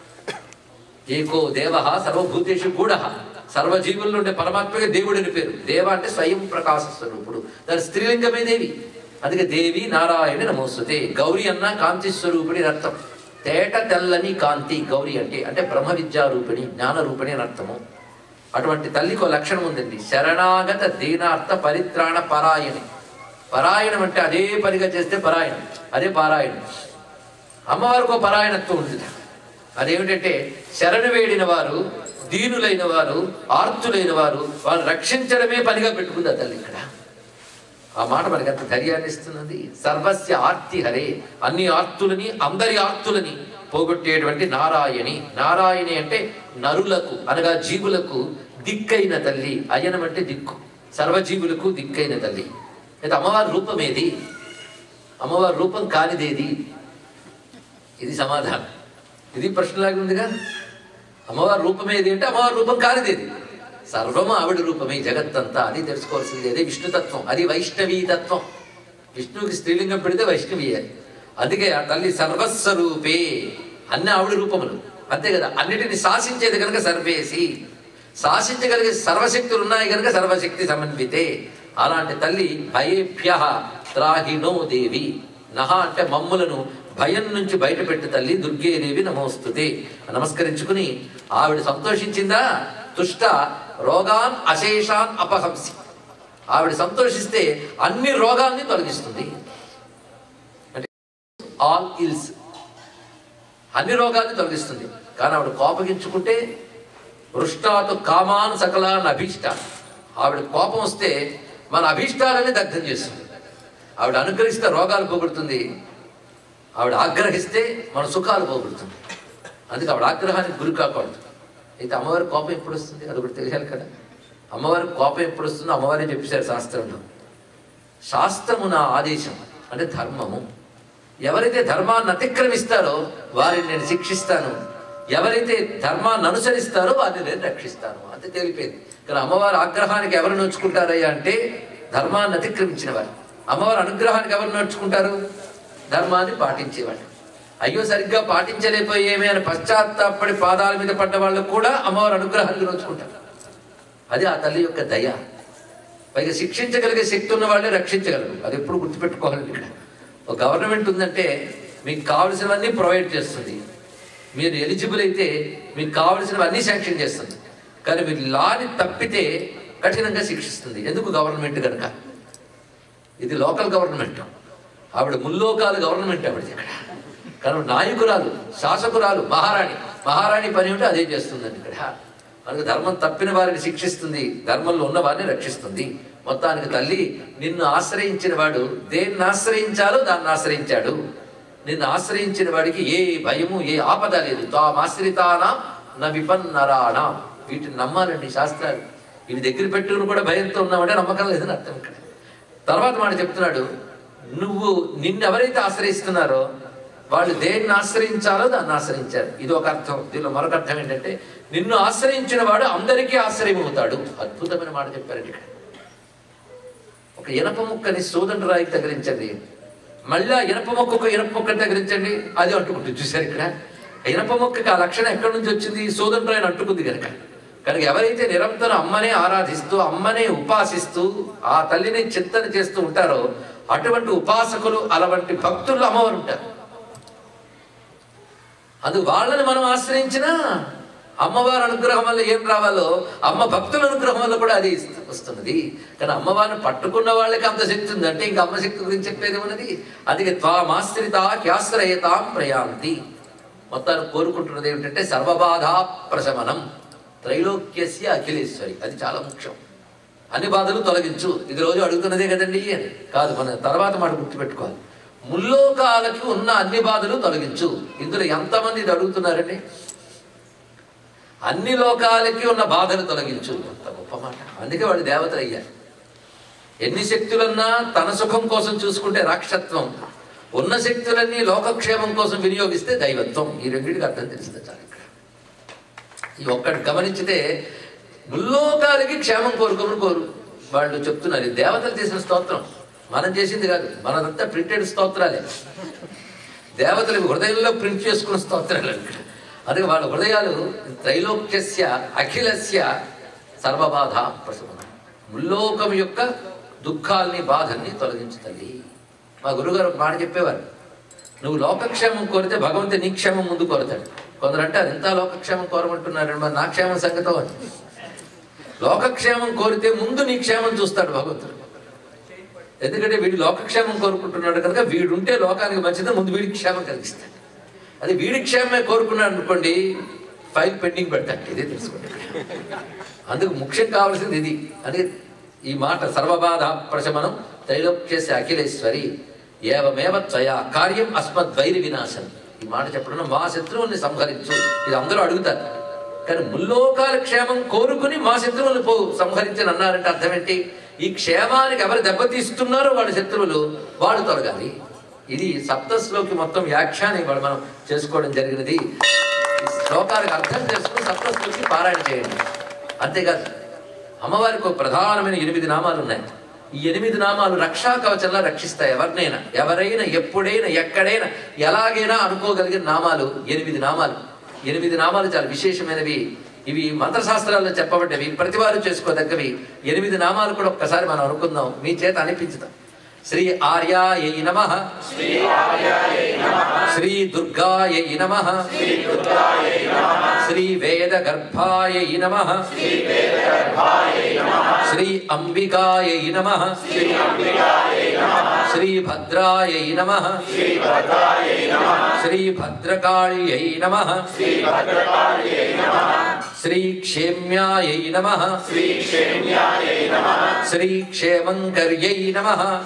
ఏకో దేవ సర్వభూతేషు గూఢ సర్వజీవుల్లో ఉండే పరమాత్మగా దేవుడిని పేరు దేవ అంటే స్వయం ప్రకాశ స్వరూపుడు దాని స్త్రీలింగమే దేవి అందుకే దేవి నారాయణ నమోస్తుతే గౌరీ అన్న కాంతి స్వరూపిణి అని అర్థం తేట తెల్లని కాంతి గౌరీ అంటే అంటే బ్రహ్మ విద్యా రూపిణి జ్ఞాన రూపిణి అని అర్థము అటువంటి తల్లికి ఒక లక్షణం ఉందండి శరణాగత దీనార్థ పరిత్రాణ పరాయణి పరాయణం అంటే అదే పనిగా చేస్తే పరాయణం అదే పారాయణం అమ్మవారికి ఒక పరాయణత్వం ఉంటుంది అదేమిటంటే శరణు వేడిన వారు దీనులైన వారు ఆర్తులైన వారు వాళ్ళు రక్షించడమే పనిగా పెట్టుకుంది ఆ తల్లి ఇక్కడ ఆ మాట మనకి ఎంత ధైర్యాన్ని ఇస్తున్నది సర్వస్య ఆర్తి హరే అన్ని ఆర్తులని అందరి ఆర్తులని పోగొట్టేటువంటి నారాయణి నారాయణి అంటే నరులకు అనగా జీవులకు దిక్కైన తల్లి అయనం అంటే దిక్కు సర్వజీవులకు దిక్కైన తల్లి అయితే అమ్మవారి రూపం ఏది అమ్మవారి రూపం కానిదేది ఇది సమాధానం ఇది ప్రశ్నలాగా ఉందిగా అమ్మవారి రూపం ఏది అంటే అమ్మవారి రూపం కానిదేది సర్వము ఆవిడ రూపమే జగత్తంతా అది తెలుసుకోవాల్సింది అదే విష్ణుతత్వం అది వైష్ణవీ తత్వం విష్ణువుకి స్త్రీలింగం పెడితే వైష్ణవి అది అందుకే ఆ తల్లి సర్వస్వరూపే అన్ని ఆవిడ రూపములు అంతే కదా అన్నిటిని శాసించేది కనుక సర్వేసి శాసించగలిగే సర్వశక్తులు ఉన్నాయి కనుక సర్వశక్తి సమన్వితే అలాంటి తల్లి భయేభ్య త్రాహినో దేవి నహ అంటే మమ్ములను భయం నుంచి బయటపెట్టు తల్లి దుర్గేదేవి నమోస్తుతే నమస్కరించుకుని ఆవిడ సంతోషించిందా తుష్ట రోగాన్ అశేషాన్ అపహంసి ఆవిడ సంతోషిస్తే అన్ని రోగాల్ని తొలగిస్తుంది అంటే ఆల్ ఇల్స్ అన్ని రోగాల్ని తొలగిస్తుంది కానీ ఆవిడ కోపగించుకుంటే వృష్టాతు కామాన్ సకలాన్ అభీష్ట ఆవిడ కోపం వస్తే మన అభీష్టాలని దగ్ధం చేస్తుంది ఆవిడ అనుగ్రహిస్తే రోగాలు పోగొడుతుంది ఆవిడ ఆగ్రహిస్తే మన సుఖాలు పోగొడుతుంది అందుకే ఆవిడ ఆగ్రహానికి గురి కాకూడదు అయితే అమ్మవారి కోపం ఎప్పుడు వస్తుంది అది కూడా తెలియాలి కదా అమ్మవారి కోపం ఎప్పుడు వస్తుందో అమ్మవారే చెప్పేశారు శాస్త్రంలో శాస్త్రము నా ఆదేశం అంటే ధర్మము ఎవరైతే ధర్మాన్ని అతిక్రమిస్తారో వారిని నేను శిక్షిస్తాను ఎవరైతే ధర్మాన్ని అనుసరిస్తారో వారిని నేను రక్షిస్తాను అంతే తెలిపోయింది కానీ అమ్మవారి ఆగ్రహానికి ఎవరు నోచుకుంటారయ్యా అంటే ధర్మాన్ని అతిక్రమించిన వారు అమ్మవారి అనుగ్రహానికి ఎవరు నోచుకుంటారు ధర్మాన్ని పాటించేవాడు అయ్యో సరిగ్గా పాటించలేకపోయేమే అని పశ్చాత్తాపడి పాదాల మీద పడ్డ వాళ్ళు కూడా అమ్మవారి అనుగ్రహానికి నోచుకుంటారు అది ఆ తల్లి యొక్క దయ పైగా శిక్షించగలిగే శక్తి ఉన్న వాళ్ళే రక్షించగలరు అది ఎప్పుడు గుర్తుపెట్టుకోవాలి ఇక్కడ ఒక గవర్నమెంట్ ఉందంటే మీకు కావలసినవన్నీ ప్రొవైడ్ చేస్తుంది మీరు ఎలిజిబుల్ అయితే మీకు కావలసినవన్నీ శాంక్షన్ చేస్తుంది కానీ మీరు లాని తప్పితే కఠినంగా శిక్షిస్తుంది ఎందుకు గవర్నమెంట్ కనుక ఇది లోకల్ గవర్నమెంట్ ఆవిడ ముల్లోకాల గవర్నమెంట్ ఆవిడ ఇక్కడ కానీ నాయకురాలు శాసకురాలు మహారాణి మహారాణి పని ఉంటే అదే చేస్తుందండి ఇక్కడ మనకు ధర్మం తప్పిన వారిని శిక్షిస్తుంది ధర్మంలో ఉన్న వారిని రక్షిస్తుంది మొత్తానికి తల్లి నిన్ను ఆశ్రయించిన వాడు దేన్ని ఆశ్రయించాలో దాన్ని ఆశ్రయించాడు నిన్ను ఆశ్రయించిన వాడికి ఏ భయము ఏ ఆపద లేదు తామాశ్రితానా న విపన్నరాణా వీటిని నమ్మాలండి శాస్త్రాలు ఇవి దగ్గర పెట్టుకుని కూడా భయంతో ఉన్నామంటే నమ్మకం లేదని అర్థం ఇక్కడ తర్వాత మాట చెప్తున్నాడు నువ్వు నిన్ను ఎవరైతే ఆశ్రయిస్తున్నారో వాళ్ళు దేన్ని ఆశ్రయించాలో దాన్ని ఆశ్రయించారు ఇది ఒక అర్థం దీనిలో మరొక అర్థం ఏంటంటే నిన్ను ఆశ్రయించిన వాడు అందరికీ ఆశ్రయం అవుతాడు అద్భుతమైన మాట చెప్పారండి ఇక్కడ ఒక ఇనప ముక్కని సూదన రాయికి తగిలించండి మళ్ళీ ఆ ఇనప మొక్కకు ఇనప మొక్కని తగిలించండి అది అంటుకుంటుంది చూశారు ఇక్కడ ఆ ఇనప మొక్కకి ఆ లక్షణం ఎక్కడి నుంచి వచ్చింది సూదన రాయిని అంటుకుంది కనుక కనుక ఎవరైతే నిరంతరం అమ్మనే ఆరాధిస్తూ అమ్మనే ఉపాసిస్తూ ఆ తల్లిని చింతన చేస్తూ ఉంటారో అటువంటి ఉపాసకులు అలాంటి భక్తులు అమ్మవారు ఉంటారు అది వాళ్ళని మనం ఆశ్రయించినా అమ్మవారి అనుగ్రహం వల్ల ఏం రావాలో అమ్మ భక్తుల అనుగ్రహం వల్ల కూడా అది వస్తున్నది కానీ అమ్మవారిని పట్టుకున్న వాళ్ళకి అంత శక్తి ఉంది అంటే ఇంకా అమ్మ శక్తి గురించి చెప్పేది ఉన్నది అందుకే త్వామాశ్రిత హ్యాశ్రయతాం ప్రయాంతి మొత్తాన్ని కోరుకుంటున్నది ఏమిటంటే సర్వబాధా ప్రశమనం త్రైలోక్యస్య అఖిలేశ్వరి అది చాలా ముఖ్యం అన్ని బాధలు తొలగించు ఇది రోజు అడుగుతున్నదే కదండి అని కాదు మన తర్వాత మాట గుర్తుపెట్టుకోవాలి ముల్లోకాలకి ఉన్న అన్ని బాధలు తొలగించు ఇందులో ఎంతమంది ఇది అడుగుతున్నారండి అన్ని లోకాలకి ఉన్న బాధలు తొలగించు ఎంత గొప్ప మాట అందుకే వాడు దేవతలు అయ్యారు ఎన్ని శక్తులన్నా తన సుఖం కోసం చూసుకుంటే రాక్షత్వం ఉన్న శక్తులన్నీ లోకక్షేమం కోసం వినియోగిస్తే దైవత్వం ఈ రెండింటికి అర్థం తెలిసింది చాలు ఇక్కడ ఈ ఒక్కటి గమనించితే ముల్లోకాలకి క్షేమం కోరుకోమని కోరు వాళ్ళు చెప్తున్నారు ఇది దేవతలు చేసిన స్తోత్రం మనం చేసింది కాదు మనదంతా ప్రింటెడ్ స్తోత్రాలే దేవతలు ఇవి హృదయంలో ప్రింట్ చేసుకున్న స్తోత్రాలు ఇక్కడ అందుకే వాళ్ళ హృదయాలు త్రైలోక్యస్య అఖిలస్య సర్వబాధ ప్రసమనం ముల్లోకం యొక్క దుఃఖాల్ని బాధల్ని తొలగించుతుంది మా గురుగారు ఒక మాట చెప్పేవారు నువ్వు లోకక్షేమం కోరితే భగవంతుడు నీ క్షేమం ముందు కోరతాడు కొందరు అంటే అది ఎంత లోకక్షేమం కోరమంటున్నారు మరి నా క్షేమం సంగతో అని లోకక్షేమం కోరితే ముందు నీ క్షేమం చూస్తాడు భగవంతుడు ఎందుకంటే వీడు లోకక్షేమం కోరుకుంటున్నాడు కనుక వీడుంటే లోకానికి మంచిది ముందు వీడికి క్షేమం కలిగిస్తాడు అది వీడి క్షేమమే కోరుకున్నాడు అనుకోండి ఫైల్ పెండింగ్ పెడతాడు ఇదే తెలుసుకోండి అందుకు ముఖ్యం కావాల్సింది ఇది అది ఈ మాట సర్వబాధ ప్రశమనం త్రైలోక్యస్య అఖిలేశ్వరి ఏవమేవ త్వయా కార్యం అస్మద్వైరి వినాశం ఈ మాట చెప్పడం మా శత్రువుల్ని సంహరించు ఇది అందరూ అడుగుతారు కానీ ముల్లోకాల క్షేమం కోరుకుని మా శత్రువులను పో సంహరించని అన్నారంటే అర్థం ఏంటి ఈ క్షేమానికి ఎవరు దెబ్బతీస్తున్నారో వాళ్ళ శత్రువులు వాళ్ళు తొలగాలి ఇది సప్తస్లోకి మొత్తం వ్యాఖ్యానం ఇవాళ మనం చేసుకోవడం జరిగినది ఈ శ్లోకానికి అర్థం చేసుకుని సప్తస్లోకి పారాయణ చేయండి అంతేకాదు అమ్మవారికి ఒక ప్రధానమైన ఎనిమిది నామాలు ఉన్నాయి ఈ ఎనిమిది నామాలు రక్షా కవచంలా రక్షిస్తాయి ఎవరినైనా ఎవరైనా ఎప్పుడైనా ఎక్కడైనా ఎలాగైనా అనుకోగలిగిన నామాలు ఎనిమిది నామాలు ఎనిమిది నామాలు చాలా విశేషమైనవి ఇవి మంత్రశాస్త్రాల్లో చెప్పబడ్డవి ప్రతివారు చేసుకోదగ్గవి ఎనిమిది నామాలు కూడా ఒక్కసారి మనం అనుకుందాం మీ చేత అనిపించుదాం శ్రీ ఆర్యాయ నమ శ్రీ దుర్గాయ నమ శ్రీ వేద గర్భాయ నమ శ్రీ అంబికాయ నమ శ్రీ భద్రాయ నమ శ్రీ భద్రకాళ్యై నమ శ్రీ క్షేమ్యాయ నమ శ్రీ క్షేమంకర్యై నమ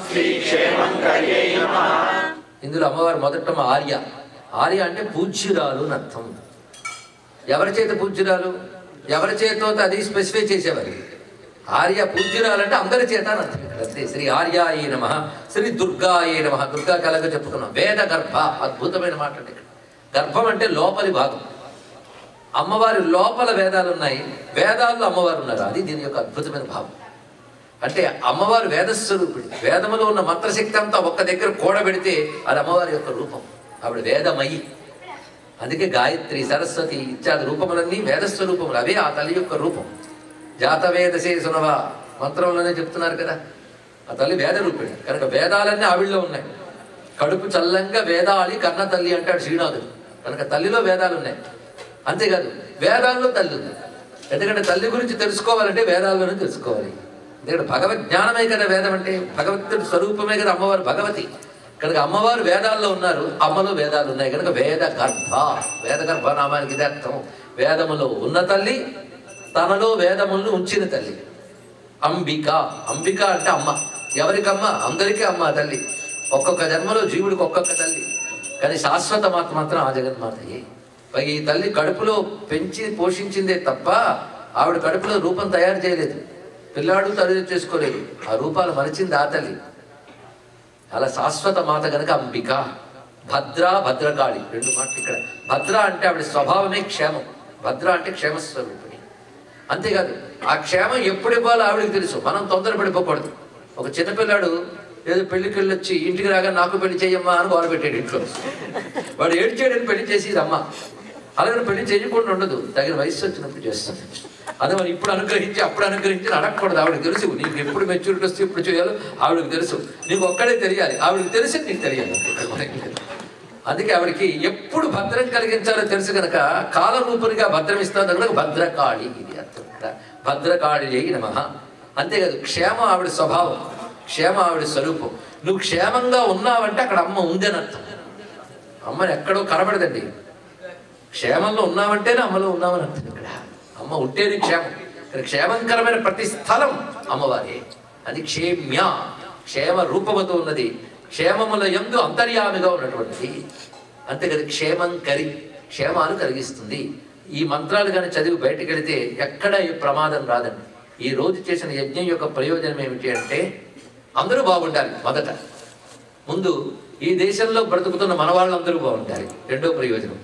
ఇందులో అమ్మవారు మొదట ఆర్య ఆర్య అంటే పూజ్యురాలు అని అర్థం ఎవరి చేత పూజ్యురాలు ఎవరి చేతో అది స్పెసిఫై చేసేవారు ఆర్య పూజ్యురాలు అంటే అందరి చేత అని అర్థం ఇక్కడ అంతే శ్రీ ఆర్యాయ నమ శ్రీ దుర్గాయ నమ దుర్గా కలగా చెప్పుకున్నాం వేద గర్భ అద్భుతమైన మాట అంటే ఇక్కడ గర్భం అంటే లోపలి భాగం అమ్మవారి లోపల వేదాలు ఉన్నాయి వేదాల్లో అమ్మవారు ఉన్నారు అది దీని యొక్క అద్భుతమైన భావం అంటే అమ్మవారు వేదస్వరూపిణి వేదములో ఉన్న మంత్రశక్తి అంతా ఒక్క దగ్గర కూడబెడితే అది అమ్మవారి యొక్క రూపం ఆవిడ వేదమయి అందుకే గాయత్రి సరస్వతి ఇత్యాది రూపములన్నీ వేదస్వరూపములు అవే ఆ తల్లి యొక్క రూపం జాత వేదసే సునవ మంత్రంలోనే చెప్తున్నారు కదా ఆ తల్లి వేద రూపిణి కనుక వేదాలన్నీ ఆవిడలో ఉన్నాయి కడుపు చల్లంగా వేదాలి కన్న తల్లి అంటాడు శ్రీనాథుడు కనుక తల్లిలో వేదాలు ఉన్నాయి అంతేకాదు వేదాల్లో తల్లి ఉంది ఎందుకంటే తల్లి గురించి తెలుసుకోవాలంటే వేదాల్లోనే తెలుసుకోవాలి ఎందుకంటే భగవద్ జ్ఞానమే కదా వేదం అంటే భగవంతుడి స్వరూపమే కదా అమ్మవారు భగవతి కనుక అమ్మవారు వేదాల్లో ఉన్నారు అమ్మలో వేదాలు ఉన్నాయి కనుక వేద గర్భ వేద గర్భ నామానికి ఇదే అర్థం వేదములో ఉన్న తల్లి తనలో వేదములను ఉంచిన తల్లి అంబిక అంబిక అంటే అమ్మ ఎవరికమ్మ అందరికీ అమ్మ ఆ తల్లి ఒక్కొక్క జన్మలో జీవుడికి ఒక్కొక్క తల్లి కానీ శాశ్వత మాత మాత్రం ఆ జగన్మాతయే పైగా ఈ తల్లి కడుపులో పెంచి పోషించిందే తప్ప ఆవిడ కడుపులో రూపం తయారు చేయలేదు పిల్లాడు తయారు చేసుకోలేదు ఆ రూపాలు మరిచింది ఆ తల్లి అలా శాశ్వత మాత గనక అంబిక భద్ర భద్రకాళి రెండు మాటలు ఇక్కడ భద్ర అంటే ఆవిడ స్వభావమే క్షేమం భద్ర అంటే క్షేమస్వరూపిణి అంతేకాదు ఆ క్షేమం ఎప్పుడు ఇవ్వాలో ఆవిడకి తెలుసు మనం తొందరపడిపోకూడదు ఒక చిన్నపిల్లాడు ఏదో పెళ్లికి వెళ్ళొచ్చి ఇంటికి రాగా నాకు పెళ్లి చేయమ్మా అని గోల పెట్టాడు ఇంట్లో వాడు ఏడ్చేయడానికి పెళ్లి చేసి అమ్మ అలాగే పెళ్లి చేయకుండా ఉండదు తగిన వయసు వచ్చినప్పుడు చేస్తాను అదే మరి ఇప్పుడు అనుగ్రహించి అప్పుడు అనుగ్రహించి అడగకూడదు ఆవిడకి తెలుసు నీకు ఎప్పుడు మెచ్యూరిటీ వస్తే ఎప్పుడు చేయాలో ఆవిడకి తెలుసు నీకు ఒక్కడే తెలియాలి ఆవిడకి తెలిసి నీకు తెలియాలి అందుకే ఆవిడకి ఎప్పుడు భద్రం కలిగించాలో తెలుసు కనుక కాలరూపునిగా భద్రం ఇస్తాను కనుక భద్రకాళి ఇది అర్థం ఇక్కడ భద్రకాళి అయి నమ అంతేకాదు క్షేమం ఆవిడ స్వభావం క్షేమ ఆవిడ స్వరూపం నువ్వు క్షేమంగా ఉన్నావంటే అక్కడ అమ్మ ఉంది అని అర్థం అమ్మని ఎక్కడో కనబడదండి క్షేమంలో ఉన్నావంటేనే అమ్మలో ఉన్నామని అర్థం ఇక్కడ అమ్మ ఉంటేనే క్షేమం ఇక్కడ క్షేమంకరమైన ప్రతి స్థలం అమ్మవారే అది క్షేమ్య క్షేమ రూపముతో ఉన్నది క్షేమముల ఎందు అంతర్యామిగా ఉన్నటువంటిది అంతే కదా క్షేమంకరి క్షేమాలు కలిగిస్తుంది ఈ మంత్రాలు కానీ చదివి బయటకు వెళితే ఎక్కడ ఈ ప్రమాదం రాదండి ఈ రోజు చేసిన యజ్ఞం యొక్క ప్రయోజనం ఏమిటి అంటే అందరూ బాగుండాలి మొదట ముందు ఈ దేశంలో బ్రతుకుతున్న మన వాళ్ళందరూ బాగుండాలి రెండో ప్రయోజనం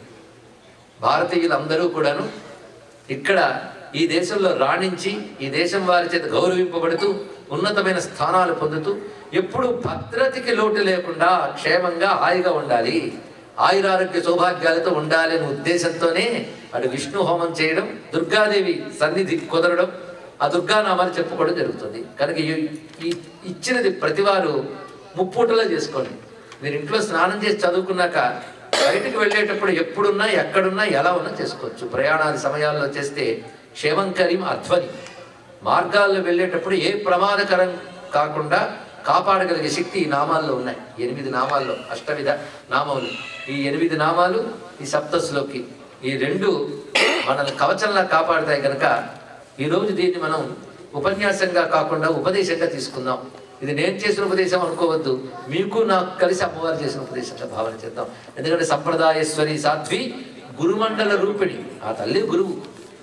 భారతీయులందరూ కూడాను ఇక్కడ ఈ దేశంలో రాణించి ఈ దేశం వారి చేత గౌరవింపబడుతూ ఉన్నతమైన స్థానాలు పొందుతూ ఎప్పుడు భద్రతకి లోటు లేకుండా క్షేమంగా హాయిగా ఉండాలి ఆయురారోగ్య సౌభాగ్యాలతో ఉండాలి అనే ఉద్దేశంతోనే అటు విష్ణు హోమం చేయడం దుర్గాదేవి సన్నిధి కుదరడం ఆ దుర్గానామాలు చెప్పుకోవడం జరుగుతుంది కనుక ఈ- ఈ ఇచ్చినది ప్రతివారు ముప్పూటలో చేసుకోండి మీరు ఇంట్లో స్నానం చేసి చదువుకున్నాక బయటకు వెళ్ళేటప్పుడు ఎప్పుడున్నా ఎక్కడున్నా ఎలా ఉన్నా చేసుకోవచ్చు ప్రయాణాది సమయాల్లో చేస్తే క్షేమంకరీం అధ్వని మార్గాల్లో వెళ్ళేటప్పుడు ఏ ప్రమాదకరం కాకుండా కాపాడగలిగే శక్తి ఈ నామాల్లో ఉన్నాయి ఎనిమిది నామాల్లో అష్టవిధ నామములు ఈ ఎనిమిది నామాలు ఈ సప్తస్లోకి ఈ రెండు మనల్ని కవచంలా కాపాడుతాయి కనుక ఈ రోజు దీన్ని మనం ఉపన్యాసంగా కాకుండా ఉపదేశంగా తీసుకుందాం ఇది నేను చేసిన ఉపదేశం అనుకోవద్దు మీకు నాకు కలిసి అమ్మవారు చేసిన ఉపదేశంగా భావన చేద్దాం ఎందుకంటే సంప్రదాయేశ్వరి సాధ్వి గురుమండల రూపిణి ఆ తల్లి గురువు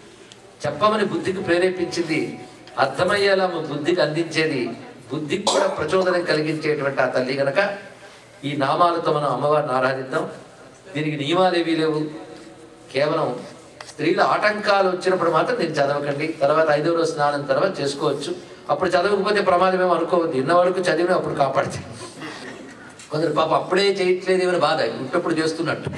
చెప్పమని బుద్ధికి ప్రేరేపించింది అర్థమయ్యేలా మా బుద్ధికి అందించేది బుద్ధికి కూడా ప్రచోదనం కలిగించేటువంటి ఆ తల్లి గనక ఈ నామాలతో మనం అమ్మవారిని ఆరాధిద్దాం దీనికి నియమాలు ఏవీ లేవు కేవలం స్త్రీల ఆటంకాలు వచ్చినప్పుడు మాత్రం నేను చదవకండి తర్వాత ఐదో రోజు స్నానం తర్వాత చేసుకోవచ్చు అప్పుడు చదవకపోతే ప్రమాదమేమో అనుకోవద్దు ఇన్న వరకు చదివిన అప్పుడు కాపాడితే కొందరు పాప అప్పుడే చేయట్లేదు ఏమైనా బాధ ఇంటప్పుడు చేస్తున్నట్టు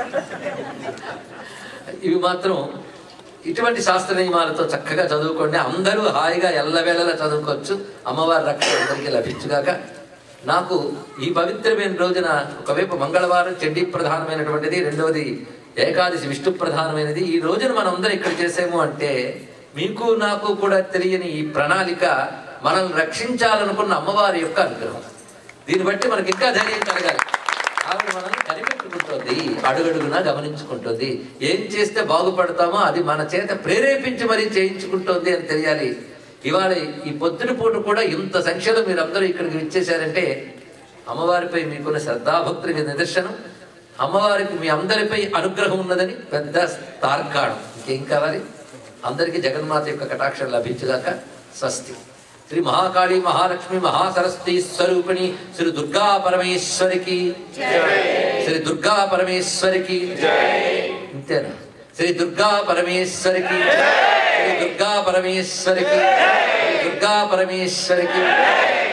ఇవి మాత్రం ఇటువంటి శాస్త్ర నియమాలతో చక్కగా చదువుకోండి అందరూ హాయిగా ఎల్లవేళలా చదువుకోవచ్చు అమ్మవారి రక్షణ అందరికీ లభించుగాక నాకు ఈ పవిత్రమైన రోజున ఒకవైపు మంగళవారం చండీ ప్రధానమైనటువంటిది రెండవది ఏకాదశి విష్ణు ప్రధానమైనది ఈ రోజున మనం అందరం ఇక్కడ చేసాము అంటే మీకు నాకు కూడా తెలియని ఈ ప్రణాళిక మనల్ని రక్షించాలనుకున్న అమ్మవారి యొక్క అనుగ్రహం దీన్ని బట్టి మనకి ఇంకా ధైర్యం కలగాలి ఆవిడ మనల్ని కనిపెట్టుకుంటుంది అడుగడుగునా గమనించుకుంటుంది ఏం చేస్తే బాగుపడతామో అది మన చేత ప్రేరేపించి మరీ చేయించుకుంటుంది అని తెలియాలి ఇవాళ ఈ పొద్దున పూట కూడా ఇంత సంఖ్యలో మీరు అందరూ ఇక్కడికి విచ్చేశారంటే అమ్మవారిపై మీకున్న శ్రద్ధాభక్తులకి నిదర్శనం అమ్మవారికి మీ అందరిపై అనుగ్రహం ఉన్నదని పెద్ద తార్కాణం ఇంకేం కావాలి అందరికీ జగన్మాత యొక్క కటాక్షం లభించగాక స్వస్తి శ్రీ మహాకాళి మహాలక్ష్మి మహాసరస్వతి స్వరూపిణి శ్రీ దుర్గా పరమేశ్వరికి శ్రీ దుర్గా పరమేశ్వరికి ఇంతేనా శ్రీ దుర్గా పరమేశ్వరికి శ్రీ దుర్గా పరమేశ్వరికి శ్రీ దుర్గా పరమేశ్వరికి